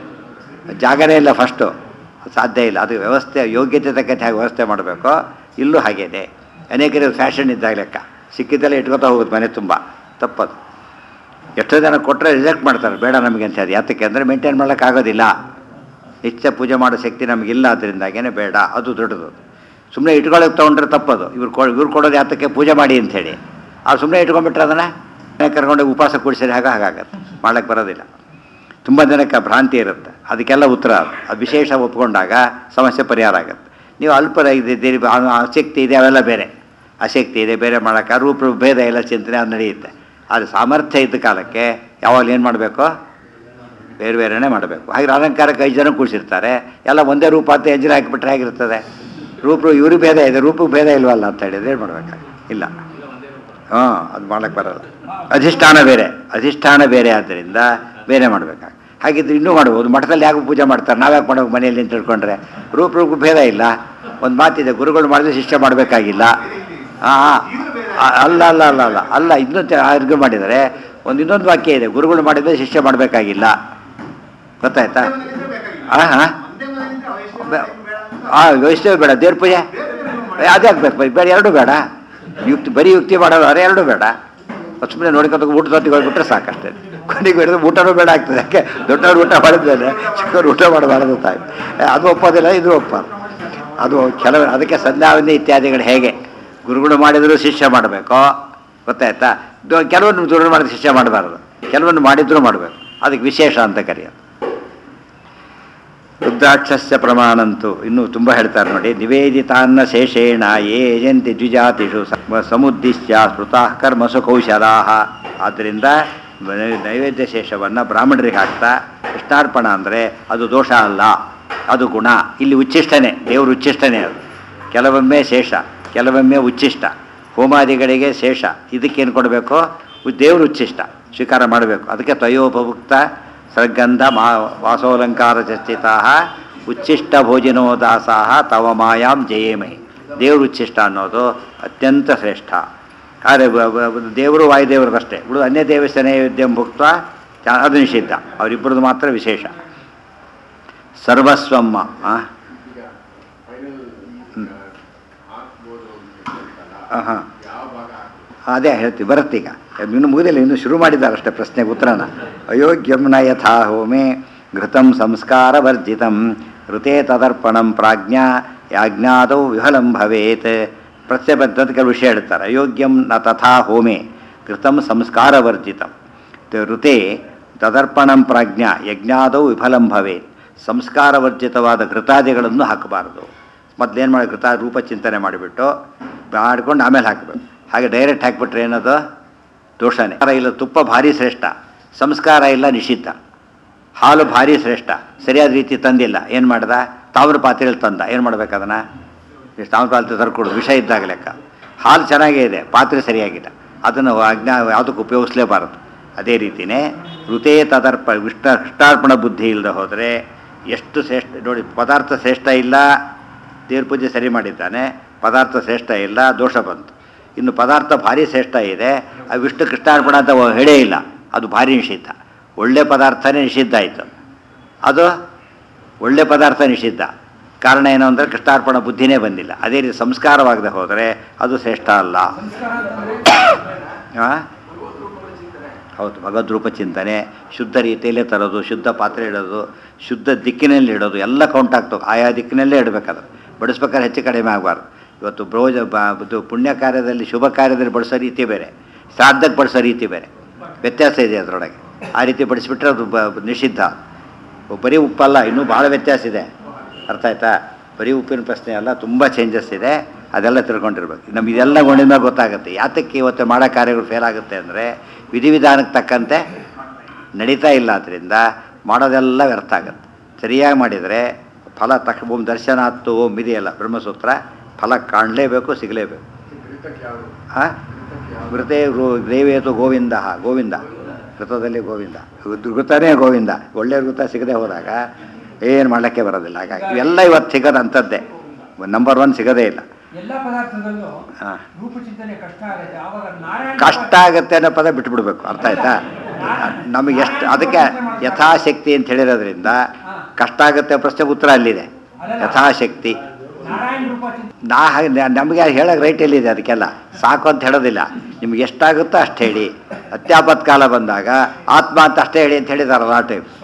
ಜಾಗನೇ ಇಲ್ಲ ಫಸ್ಟು ಸಾಧ್ಯ ಇಲ್ಲ ಅದು ವ್ಯವಸ್ಥೆ ಯೋಗ್ಯತೆ ತಕ್ಕಂತೆ ಹೇಗೆ ವ್ಯವಸ್ಥೆ ಮಾಡಬೇಕು ಇಲ್ಲೂ ಹಾಗೇನೆ ಅನೇಕರಿಗೆ ಫ್ಯಾಷನ್ ಇದ್ದಾಗ ಲೆಕ್ಕ ಸಿಕ್ಕಿದ್ದೆಲ್ಲ ಇಟ್ಕೊತಾ ಹೋಗುತ್ತೆ ಮನೆ ತುಂಬ ತಪ್ಪದು ಎಷ್ಟೋ ಜನ ಕೊಟ್ಟರೆ ರಿಜೆಕ್ಟ್ ಮಾಡ್ತಾರೆ ಬೇಡ ನಮಗೆ ಅಂತ ಅದು ಯಾತಕ್ಕೆ ಅಂದರೆ ಮೇಂಟೈನ್ ಮಾಡೋಕ್ಕಾಗೋದಿಲ್ಲ ನಿತ್ಯ ಪೂಜೆ ಮಾಡೋ ಶಕ್ತಿ ನಮಗಿಲ್ಲ ಅದರಿಂದಾಗೇನೆ ಬೇಡ ಅದು ದೊಡ್ಡದು ಸುಮ್ಮನೆ ಇಟ್ಕೊಳ್ಳೋಕೆ ತೊಗೊಂಡ್ರೆ ತಪ್ಪದು ಇವ್ರು ಕೊ ಇವ್ರು ಕೊಡೋದು ಯಾತಕ್ಕೆ ಪೂಜೆ ಮಾಡಿ ಅಂಥೇಳಿ ಅವ್ರು ಸುಮ್ಮನೆ ಇಟ್ಕೊಂಡ್ಬಿಟ್ರೆ ಅದನ್ನು ಕರ್ಕೊಂಡು ಉಪವಾಸ ಕೂಡಿಸಿದ್ರೆ ಹಾಗೆ ಹಾಗಾಗತ್ತೆ ಮಾಡ್ಲಿಕ್ಕೆ ಬರೋದಿಲ್ಲ ತುಂಬ ಜನಕ್ಕೆ ಭ್ರಾಂತಿ ಇರುತ್ತೆ ಅದಕ್ಕೆಲ್ಲ ಉತ್ತರ ಅದು ಅದು ವಿಶೇಷ ಒಪ್ಕೊಂಡಾಗ ಸಮಸ್ಯೆ ಪರಿಹಾರ ಆಗುತ್ತೆ ನೀವು ಅಲ್ಪ ಇದ್ದೀರಿ ಆಸಕ್ತಿ ಇದೆ ಅವೆಲ್ಲ ಬೇರೆ ಆಸಕ್ತಿ ಇದೆ ಬೇರೆ ಮಾಡೋಕ್ಕೆ ರೂಪ ಭೇದ ಎಲ್ಲ ಚಿಂತನೆ ಅದು ನಡೆಯುತ್ತೆ ಅದು ಸಾಮರ್ಥ್ಯ ಇದ್ದ ಕಾಲಕ್ಕೆ ಯಾವಾಗ ಏನು ಮಾಡಬೇಕು ಬೇರೆ ಬೇರೆನೇ ಮಾಡಬೇಕು ಹಾಗೆ ಅಲಂಕಾರಕ್ಕೆ ಐದು ಜನ ಕೂಡಿಸಿರ್ತಾರೆ ಎಲ್ಲ ಒಂದೇ ರೂಪ ಅಂತ ಎಂಜಿನ ಹಾಕಿಬಿಟ್ರೆ ಹೇಗಿರ್ತದೆ ರೂಪ ಇವ್ರಿಗೆ ಭೇದ ಇದೆ ರೂಪಕ್ಕೆ ಭೇದ ಇಲ್ವಲ್ಲ ಅಂತ ಹೇಳಿದ್ರೆ ಏನು ಮಾಡ್ಬೇಕಾಗ ಇಲ್ಲ ಹಾಂ ಅದು ಮಾಡಕ್ಕೆ ಬರಲ್ಲ ಅಧಿಷ್ಠಾನ ಬೇರೆ ಅಧಿಷ್ಠಾನ ಬೇರೆ ಆದ್ದರಿಂದ ಬೇರೆ ಮಾಡಬೇಕಾಗ ಹಾಗಿದ್ರೆ ಇನ್ನೂ ಮಾಡ್ಬೋದು ಮಠದಲ್ಲಿ ಯಾಕೆ ಪೂಜೆ ಮಾಡ್ತಾರೆ ನಾವ್ಯಾಕೆ ಮಾಡಬೇಕು ಮನೆಯಲ್ಲಿ ಅಂತ ತಿಳ್ಕೊಂಡ್ರೆ ರೂಪ ರೂಪ ಭೇದ ಇಲ್ಲ ಒಂದು ಮಾತಿದೆ ಗುರುಗಳು ಮಾಡಿದ್ರೆ ಶಿಷ್ಯ ಮಾಡಬೇಕಾಗಿಲ್ಲ ಹಾಂ ಅಲ್ಲ ಅಲ್ಲ ಅಲ್ಲ ಅಲ್ಲ ಅಲ್ಲ ಇನ್ನೊಂದು ಆರ್ಗ್ಯೂ ಮಾಡಿದರೆ ಒಂದು ಇನ್ನೊಂದು ವಾಕ್ಯ ಇದೆ ಗುರುಗಳು ಮಾಡಿದರೆ ಶಿಷ್ಯ ಮಾಡಬೇಕಾಗಿಲ್ಲ ಗೊತ್ತಾಯ್ತಾ ಹಾಂ ಹಾಂ ಒಂದೇ ಮನೆಯಿಂದ ವೈಷ್ಣವ ಬೇಡ ಅಂತ ಹಾಂ ವೈಷ್ಣವ ಬೇಡ ದೇವ್ರ ಪೂಜೆ ಏ, ಅದೇ ಆಗ್ಬೇಕು ಬೇರೆ ಎರಡು ಬೇಡ ಯುಕ್ತಿ ಬರೀ ಯುಕ್ತಿ ಮಾಡೋದು ಅರೆ ಎರಡು ಬೇಡ ಸುಮ್ಮನೆ ನೋಡ್ಕೊಂಡು ಊಟ ತೊಟ್ಟಿಗೆ ಹೋಗ್ಬಿಟ್ರೆ ಸಾಕಷ್ಟೇ ಕೊನೆಗೆ ಹಿಡಿದು ಊಟನೂ ಬೇಡ ಆಗ್ತದೆ ಯಾಕೆ ದೊಡ್ಡವ್ರು ಊಟ ಮಾಡಿದ್ಮೇಲೆ ಚಿಕ್ಕವ್ರು ಊಟ ಮಾಡಬಾರದು ತಾಯಿ ಅದು ಒಪ್ಪೋದಿಲ್ಲ ಇದು ಒಪ್ಪೋದು ಅದು ಕೆಲವು ಅದಕ್ಕೆ ಸಂಧ್ಯಾವಂದಿ ಇತ್ಯಾದಿಗಳು ಹೇಗೆ ಗುರುಗಳು ಮಾಡಿದರೂ ಶಿಷ್ಯ ಮಾಡಬೇಕು ಗೊತ್ತಾಯ್ತಾ ದೊ- ಕೆಲವೊಂದು ಗುರುಗಳು ಮಾಡಿದ ಶಿಷ್ಯ ಮಾಡಬಾರದು ಕೆಲವೊಂದು ಮಾಡಿದರೂ ಮಾಡಬೇಕು ಅದಕ್ಕೆ ವಿಶೇಷ ಅಂತ ಕರೆಯೋದು ರುದ್ರಾಕ್ಷಸ್ಯ ಪ್ರಮಾಣಂತೂ ಇನ್ನೂ ತುಂಬ ಹೇಳ್ತಾರೆ ನೋಡಿ ನಿವೇದಿತಾನ್ನ ಶೇಷೇಣ ಯೇ ಯಜಂತಿ ದ್ವಿಜಾತಿಷು ಸ- ಸಮುದ್ದಿಶ್ಯ ಸ್ಮೃತಃ ಕರ್ಮಸು ಕೌಶಲಾಹ ಆದ್ದರಿಂದ ನೈ- ನೈವೇದ್ಯ ಶೇಷವನ್ನು ಬ್ರಾಹ್ಮಣರಿಗೆ ಹಾಕ್ತಾ ಕೃಷ್ಣಾರ್ಪಣ ಅಂದರೆ ಅದು ದೋಷ ಅಲ್ಲ ಅದು ಗುಣ ಇಲ್ಲಿ ಉಚ್ಚಿಷ್ಟನೇ ದೇವರು ಉಚ್ಚಿಷ್ಟನೇ ಅದು ಕೆಲವೊಮ್ಮೆ ಶೇಷ ಕೆಲವೊಮ್ಮೆ ಉಚ್ಚಿಷ್ಟ ಹೋಮಾದಿಗಳಿಗೆ ಶೇಷ ಇದಕ್ಕೇನು ಕೊಡಬೇಕು ದೇವರು ಉಚ್ಚಿಷ್ಟ ಸ್ವೀಕಾರ ಮಾಡಬೇಕು ಅದಕ್ಕೆ ತ್ವಯೋಪಭುಕ್ತ ಸಗಂಧ ಮಾ ವಾಸೋಲಂಕಾರ ಚರ್ಚಿತಾ ಉಚ್ಚಿಷ್ಟ ಭೋಜನೋ ದಾಸಾಹ ತವ ಮಾಯಾಂ ಜಯೇಮಹಿ ದೇವರು ಉಚ್ಚಿಷ್ಟ ಅನ್ನೋದು ಅತ್ಯಂತ ಶ್ರೇಷ್ಠ ಆದರೆ ಬ- ಬ- ಬ- ದೇವರು ವಾಯುದೇವರದಷ್ಟೇ ಉಳಿದು ಅನ್ಯ ದೇವಸ್ಥ ನೈವೇದ್ಯಂ ಭುಕ್ತ ಚ- ಅದು ನಿಷಿದ್ಧ ಅವರಿಬ್ಬರದು ಮಾತ್ರ ವಿಶೇಷ ಸರ್ವಸ್ವಮ್ಮ ಆ? ಈಗ ಫೈನಲ್ ಹಾಕ್ಬೋದು ಅಂತಲ್ಲ ಆ, ಹಾಂ ಯಾವ ಭಾಗ ಹಾಕ್ಬೋದು ಅದೇ ಹೇಳ್ತೀವಿ ಬರುತ್ತೀಗ ಇನ್ನು ಮುಗಿದಿಲ್ಲ ಇನ್ನು ಶುರು ಮಾಡಿದ್ದಾರೆ ಅಷ್ಟೇ ಪ್ರಶ್ನೆಗೆ ಉತ್ತರನ ಅಯೋಗ್ಯಂ ನ ಯಥಾ ಹೋಮೆ ಘೃತಂ ಸಂಸ್ಕಾರ ವರ್ಜಿತಂ ಋತೆ ತದರ್ಪಣಂ ಪ್ರಾಜ್ಞಾ ಯಾಜ್ಞಾದೌ ವಿಫಲಂ ಭವೇತ್ ಪ್ರಶ್ನೆ ಬಂತಂತ ಕೆಲವು ವಿಷಯ ಹೇಳ್ತಾರೆ ಅಯೋಗ್ಯಂ ನ ತಥಾ ಹೋಮೆ ಘೃತಂ ಸಂಸ್ಕಾರ ವರ್ಜಿತಂ ತ- ಋತೆ ತದರ್ಪಣಂ ಪ್ರಾಜ್ಞಾ ಯಜ್ಞಾದೌ ವಿಫಲಂ ಭವೇತ್ ಸಂಸ್ಕಾರವರ್ಜಿತವಾದ ಘೃತಾದಿಗಳನ್ನು ಹಾಕಬಾರದು ಮೊದಲೇನು ಮಾಡಿ ಘೃತ ರೂಪ ಚಿಂತನೆ ಮಾಡಿಬಿಟ್ಟು ಮಾಡ್ಕೊಂಡು ಆಮೇಲೆ ಹಾಕಬೇಕು ಹಾಗೆ ಡೈರೆಕ್ಟ್ ಹಾಕಿಬಿಟ್ರೆ ಏನದು ದೋಷನೇ ಸಂಸ್ಕಾರ ಇಲ್ಲ ತುಪ್ಪ ಭಾರಿ ಶ್ರೇಷ್ಠ ಸಂಸ್ಕಾರ ಇಲ್ಲ ನಿಷಿದ್ಧ ಹಾಲು ಭಾರಿ ಶ್ರೇಷ್ಠ ಸರಿಯಾದ ರೀತಿ ತಂದಿಲ್ಲ ಏನು ಮಾಡ್ದ ತಾಮ್ರ ಪಾತ್ರೆಯಲ್ಲಿ ತಂದ ಏನು ಮಾಡ್ಬೇಕು ಅದನ್ನು ಎಷ್ಟು ತಾಮ್ರ ಪಾತ್ರೆ ತರ್ಕೊಡು ವಿಷ ಇದ್ದಾಗ ಲೆಕ್ಕ ಹಾಲು ಚೆನ್ನಾಗೇ ಇದೆ ಪಾತ್ರೆ ಸರಿಯಾಗಿಲ್ಲ ಅದನ್ನು ಅಜ್ಞಾ ಯಾವುದಕ್ಕೆ ಉಪಯೋಗಿಸ್ಲೇಬಾರದು ಅದೇ ರೀತಿಯೇ ಋತೇ ತದರ್ಪ ವಿಷ್ಟ ಕೃಷ್ಣಾರ್ಪಣ ಬುದ್ಧಿ ಇಲ್ಲದೆ ಹೋದರೆ ಎಷ್ಟು ಶ್ರೇಷ್ಠ ನೋಡಿ ಪದಾರ್ಥ ಶ್ರೇಷ್ಠ ಇಲ್ಲ ದೇವ್ರ ಪೂಜೆ ಸರಿ ಮಾಡಿದ್ದಾನೆ ಪದಾರ್ಥ ಶ್ರೇಷ್ಠ ಇಲ್ಲ ದೋಷ ಬಂತು ಇನ್ನು ಪದಾರ್ಥ ಭಾರಿ ಶ್ರೇಷ್ಠ ಇದೆ ಆ ವಿಷ್ಣು ಕೃಷ್ಣಾರ್ಪಣ ಅಂತ ಅವ ಹೇಳೇ ಇಲ್ಲ ಅದು ಭಾರಿ ನಿಷಿದ್ಧ ಒಳ್ಳೆ ಪದಾರ್ಥನೇ ನಿಷಿದ್ಧ ಆಯಿತು ಅದು ಒಳ್ಳೆ ಪದಾರ್ಥ ನಿಷಿದ್ಧ ಕಾರಣ ಏನು ಅಂದರೆ ಕೃಷ್ಣಾರ್ಪಣ ಬುದ್ಧಿನೇ ಬಂದಿಲ್ಲ ಅದೇ ರೀತಿ ಸಂಸ್ಕಾರವಾಗದೆ ಹೋದರೆ ಅದು ಶ್ರೇಷ್ಠ ಅಲ್ಲ ಸಂಸ್ಕಾರ ಅಂತಂದ್ರೆ ಆ? ಹೌದು ಭಗವದ್ರೂಪ ಚಿಂತನೆ ಶುದ್ಧ ರೀತಿಯಲ್ಲೇ ತರೋದು ಶುದ್ಧ ಪಾತ್ರೆ ಇಡೋದು ಶುದ್ಧ ದಿಕ್ಕಿನಲ್ಲಿ ಇಡೋದು ಎಲ್ಲ ಕೌಂಟ್ ಆಗ್ತವೆ ಆಯಾ ದಿಕ್ಕಿನಲ್ಲೇ ಇಡಬೇಕಾದ್ರೆ ಬಡಿಸ್ಬೇಕಾದ್ರೆ ಹೆಚ್ಚು ಕಡಿಮೆ ಆಗಬಾರ್ದು ಇವತ್ತು ಬ್ರೋಜ ಬ- ಇದು ಪುಣ್ಯ ಕಾರ್ಯದಲ್ಲಿ ಶುಭ ಕಾರ್ಯದಲ್ಲಿ ಬಡಿಸೋ ರೀತಿ ಬೇರೆ ಶ್ರಾದ್ದಕ್ಕೆ ಬಡಿಸೋ ರೀತಿ ಬೇರೆ ವ್ಯತ್ಯಾಸ ಇದೆ ಅದರೊಳಗೆ ಆ ರೀತಿ ಬಡಿಸ್ಬಿಟ್ರೆ ಅದು ಬ ನಿಷಿದ್ಧ ಬರೀ ಉಪ್ಪಲ್ಲ ಇನ್ನೂ ಭಾಳ ವ್ಯತ್ಯಾಸ ಇದೆ ಅರ್ಥ ಆಯ್ತಾ ಬರೀ ಉಪ್ಪಿನ ಪ್ರಶ್ನೆ ಅಲ್ಲ ತುಂಬ ಚೇಂಜಸ್ ಇದೆ ಅದೆಲ್ಲ ತಿಳ್ಕೊಂಡಿರ್ಬೇಕು ನಮ್ಗೆ ಇದೆಲ್ಲ ಗೊಂಡಿನ ಗೊತ್ತಾಗುತ್ತೆ ಯಾತಕ್ಕೆ ಇವತ್ತು ಮಾಡೋ ಕಾರ್ಯಗಳು ಫೇಲ್ ಆಗುತ್ತೆ ಅಂದರೆ ವಿಧಿವಿಧಾನಕ್ಕೆ ತಕ್ಕಂತೆ ನಡೀತಾ ಇಲ್ಲ ಅದರಿಂದ ಮಾಡೋದೆಲ್ಲ ವ್ಯರ್ಥ ಆಗುತ್ತೆ ಸರಿಯಾಗಿ ಮಾಡಿದರೆ ಫಲ ತಕ್ಕ ಓಂ ದರ್ಶನಾತ್ತು ಓಂ ಇದೆಯಲ್ಲ ಬ್ರಹ್ಮಸೂತ್ರ ಫಲ ಕಾಣಲೇಬೇಕು ಸಿಗಲೇಬೇಕು ಘೃತಕ್ಕೆ ಯಾವುದು ಹಾಂ ಘೃತೆ ಗೋ ದೇವೇತು ಗೋವಿಂದ ಗೋವಿಂದ ಘೃತದಲ್ಲಿ ಗೋವಿಂದ ಘೃತನೇ ಗೋವಿಂದ ಒಳ್ಳೆ ಘೃತ ಸಿಗದೆ ಹೋದಾಗ ಏನು ಮಾಡಲಿಕ್ಕೆ ಬರೋದಿಲ್ಲ ಹಾಗಾಗಿ ಇವೆಲ್ಲ ಇವತ್ತು ಸಿಗೋದು ಅಂಥದ್ದೇ ನಂಬರ್ ಒನ್ ಸಿಗೋದೇ ಇಲ್ಲ ಎಲ್ಲ ಪದಾರ್ಥದಲ್ಲೂ ಹಾಂ ರೂಪಚಿಂತನೆ ಕಷ್ಟ ಆಗುತ್ತೆ ಆವಾಗ ನಾರಾಯಣ ಕಷ್ಟ ಆಗುತ್ತೆ ಅನ್ನೋ ಪದ ಬಿಟ್ಬಿಡ್ಬೇಕು ಅರ್ಥ ಆಯ್ತಾ ನಮಗೆ ಎಷ್ಟು ಅದಕ್ಕೆ ಯಥಾಶಕ್ತಿ ಅಂತ ಹೇಳಿರೋದ್ರಿಂದ ಕಷ್ಟ ಆಗುತ್ತೆ ಪ್ರಶ್ನೆ ಉತ್ತರ ಅಲ್ಲಿದೆ ಯಥಾಶಕ್ತಿ ನಾರಾಯಣ ರೂಪಚಿಂತನೆ ನಾ ಹಾಗೆ ನಮಗೆ ಹೇಳೋಕೆ ರೈಟ್ ಎಲ್ಲಿದೆ ಅದಕ್ಕೆಲ್ಲ ಸಾಕು ಅಂತ ಹೇಳೋದಿಲ್ಲ ನಿಮ್ಗೆ ಎಷ್ಟಾಗುತ್ತೋ ಅಷ್ಟು ಹೇಳಿ ಅತ್ಯಾಪತ್ ಕಾಲ ಬಂದಾಗ ಆತ್ಮ ಅಂತ ಅಷ್ಟೇ ಹೇಳಿ ಅಂತ ಹೇಳಿದಾರಲ್ಲ ಆ ಟೈಮ್ ಸ್ವಾಮಿ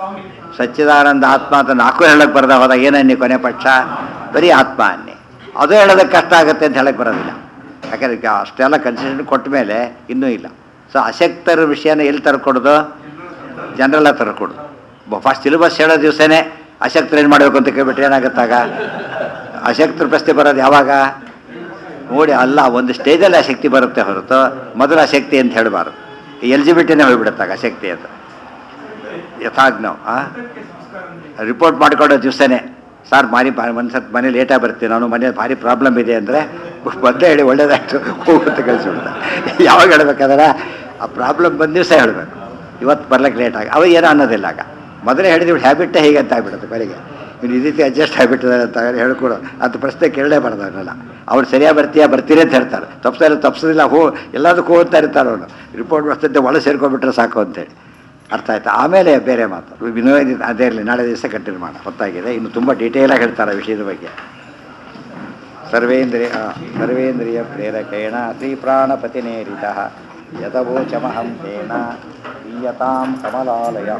ಸಚ್ಚಿದಾನಂದ ಆತ್ಮ ಅಂತ ನಾಲ್ಕು ಹೇಳಕ್ಕೆ ಬರದ ಹೋದಾಗ ಏನನ್ನಿ ಕೊನೆ ಪಕ್ಷ ಬರೀ ಆತ್ಮ ಅನ್ನಿ ಅದು ಹೇಳೋದಕ್ಕೆ ಕಷ್ಟ ಆಗುತ್ತೆ ಅಂತ ಹೇಳಕ್ಕೆ ಬರೋದಿಲ್ಲ ಯಾಕಂದ್ರೆ ಈಗ ಅಷ್ಟೆಲ್ಲ ಕನ್ಸಿಡರ್ ಕೊಟ್ಟ ಮೇಲೆ ಇನ್ನೂ ಇಲ್ಲ ಸೊ ಅಶಕ್ತರ ವಿಷಯನ ಎಲ್ಲಿ ತರ್ಕೊಡೋದು ಜನರೆಲ್ಲ ತರ್ಕೊಡೋದು ಫಸ್ಟ್ ಸಿಲೆಬಸ್ ಹೇಳೋ ದಿವಸನೇ ಅಶಕ್ತರು ಏನು ಮಾಡಬೇಕು ಅಂತ ಕೇಳ್ಬಿಟ್ರೆ ಏನಾಗುತ್ತಾಗ ಅಶಕ್ತರ ಪ್ರಶ್ನೆ ಬರೋದು ಯಾವಾಗ ನೋಡಿ ಅಲ್ಲ ಒಂದು ಸ್ಟೇಜಲ್ಲಿ ಅಶಕ್ತಿ ಬರುತ್ತೆ ಹೊರತು ಮೊದಲು ಅಶಕ್ತಿ ಅಂತ ಹೇಳಬಾರ್ದು ಎಲಿಜಿಬಿಲಿಟಿನೇ ಹೋಗ್ಬಿಡುತ್ತಾಗ ಅಶಕ್ತಿ ಅಂತ ಯಥಾಜ್ಞವ್ ಆ ರಿಪೋರ್ಟ್ ಮಾಡಿಕೊಡೋ ದಿವಸನೇ ಸರ್ ಮಾರಿ ಒಂದು ಸತ್ ಮನೆ ಲೇಟಾಗಿ ಬರ್ತೀನಿ ನಾನು ಮನೇಲಿ ಭಾರಿ ಪ್ರಾಬ್ಲಮ್ ಇದೆ ಅಂದರೆ ಮೊದಲೇ ಹೇಳಿ ಒಳ್ಳೇದಾಯ್ತು ಹೋಗುತ್ತೆ ಕಳಿಸ್ಬಿಡ್ತಾರೆ ಯಾವಾಗ ಹೇಳ್ಬೇಕಾದ್ರೆ ಆ ಪ್ರಾಬ್ಲಮ್ ಬಂದ ದಿವಸ ಹೇಳಬೇಕು ಇವತ್ತು ಬರ್ಲಿಕ್ಕೆ ಲೇಟ್ ಆಗಿ ಅವ ಏನೋ ಅನ್ನೋದಿಲ್ಲ ಆಗ ಮೊದಲೇ ಹೇಳಿದ್ವಿ ಹ್ಯಾಬಿಟ್ಟೇ ಹೀಗೆ ಅಂತ ಆಗ್ಬಿಡುತ್ತೆ ಬೆಳಿಗ್ಗೆ ಇನ್ನು ಈ ರೀತಿ ಅಡ್ಜಸ್ಟ್ ಆಗಿಬಿಟ್ಟಿದೆ ಅಂತ ಹೇಳ್ಕೊಡು ಅಂತ ಪ್ರಶ್ನೆ ಕೇಳಲೇಬಾರ್ದು ಅವನ್ನೆಲ್ಲ ಅವ್ರು ಸರಿಯಾಗಿ ಬರ್ತೀಯಾ ಬರ್ತೀರಿ ಅಂತ ಹೇಳ್ತಾರೆ ತಪ್ಪಿಸಲ್ಲ ತಪ್ಪಿಸೋದಿಲ್ಲ ಹೋ ಎಲ್ಲದಕ್ಕೂ ಹೋಗ್ತಾ ಇರ್ತಾರೆ ಅವನು ರಿಪೋರ್ಟ್ ಬರ್ತಿದ್ದೆ ಒಳಗೆ ಸೇರ್ಕೊಂಡ್ಬಿಟ್ರೆ ಸಾಕು ಅಂತೇಳಿ ಅರ್ಥ ಆಯ್ತಾ ಆಮೇಲೆ ಬೇರೆ ಮಾತು ವಿನೋದ ಅದೇ ಇರಲಿ ನಾಳೆ ದಿವಸ ಕಂಟಿನ್ಯೂ ಮಾಡೋಣ ಹೊತ್ತಾಗಿದೆ ಇನ್ನು ತುಂಬ ಡೀಟೇಲಾಗಿ ಹೇಳ್ತಾರೆ ಆ ವಿಷಯದ ಬಗ್ಗೆ ಸರ್ವೇಂದ್ರಿಯ ಆ, ಸರ್ವೇಂದ್ರಿಯ ಪ್ರೇರಕೇಣ ಶ್ರೀ ಪ್ರಾಣಪತಿನೇರಿತ ಯಥವೋಚಮಹಂ ತೇನ ಈಯತಾಂ ಕಮಲಾಲಯ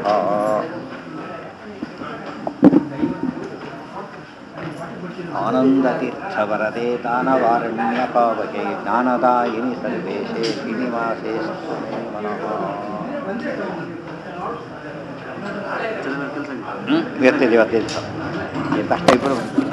ಆನಂದತೀರ್ಥವರದೆ ದಾನವಾರಣ್ಯ ಪಾವಕೆ ಜ್ಞಾನದಾಯಿನಿ ಸರ್ವೇಶೇ ಶ್ರೀನಿವಾಸೇ ಮನಃ ಹ್ಞೂ ಇವತ್ತಿದೆ ಇವತ್ತಿದೆ ಸರ್ ಇವತ್ತಷ್ಟೇ ಇಬ್ಬರು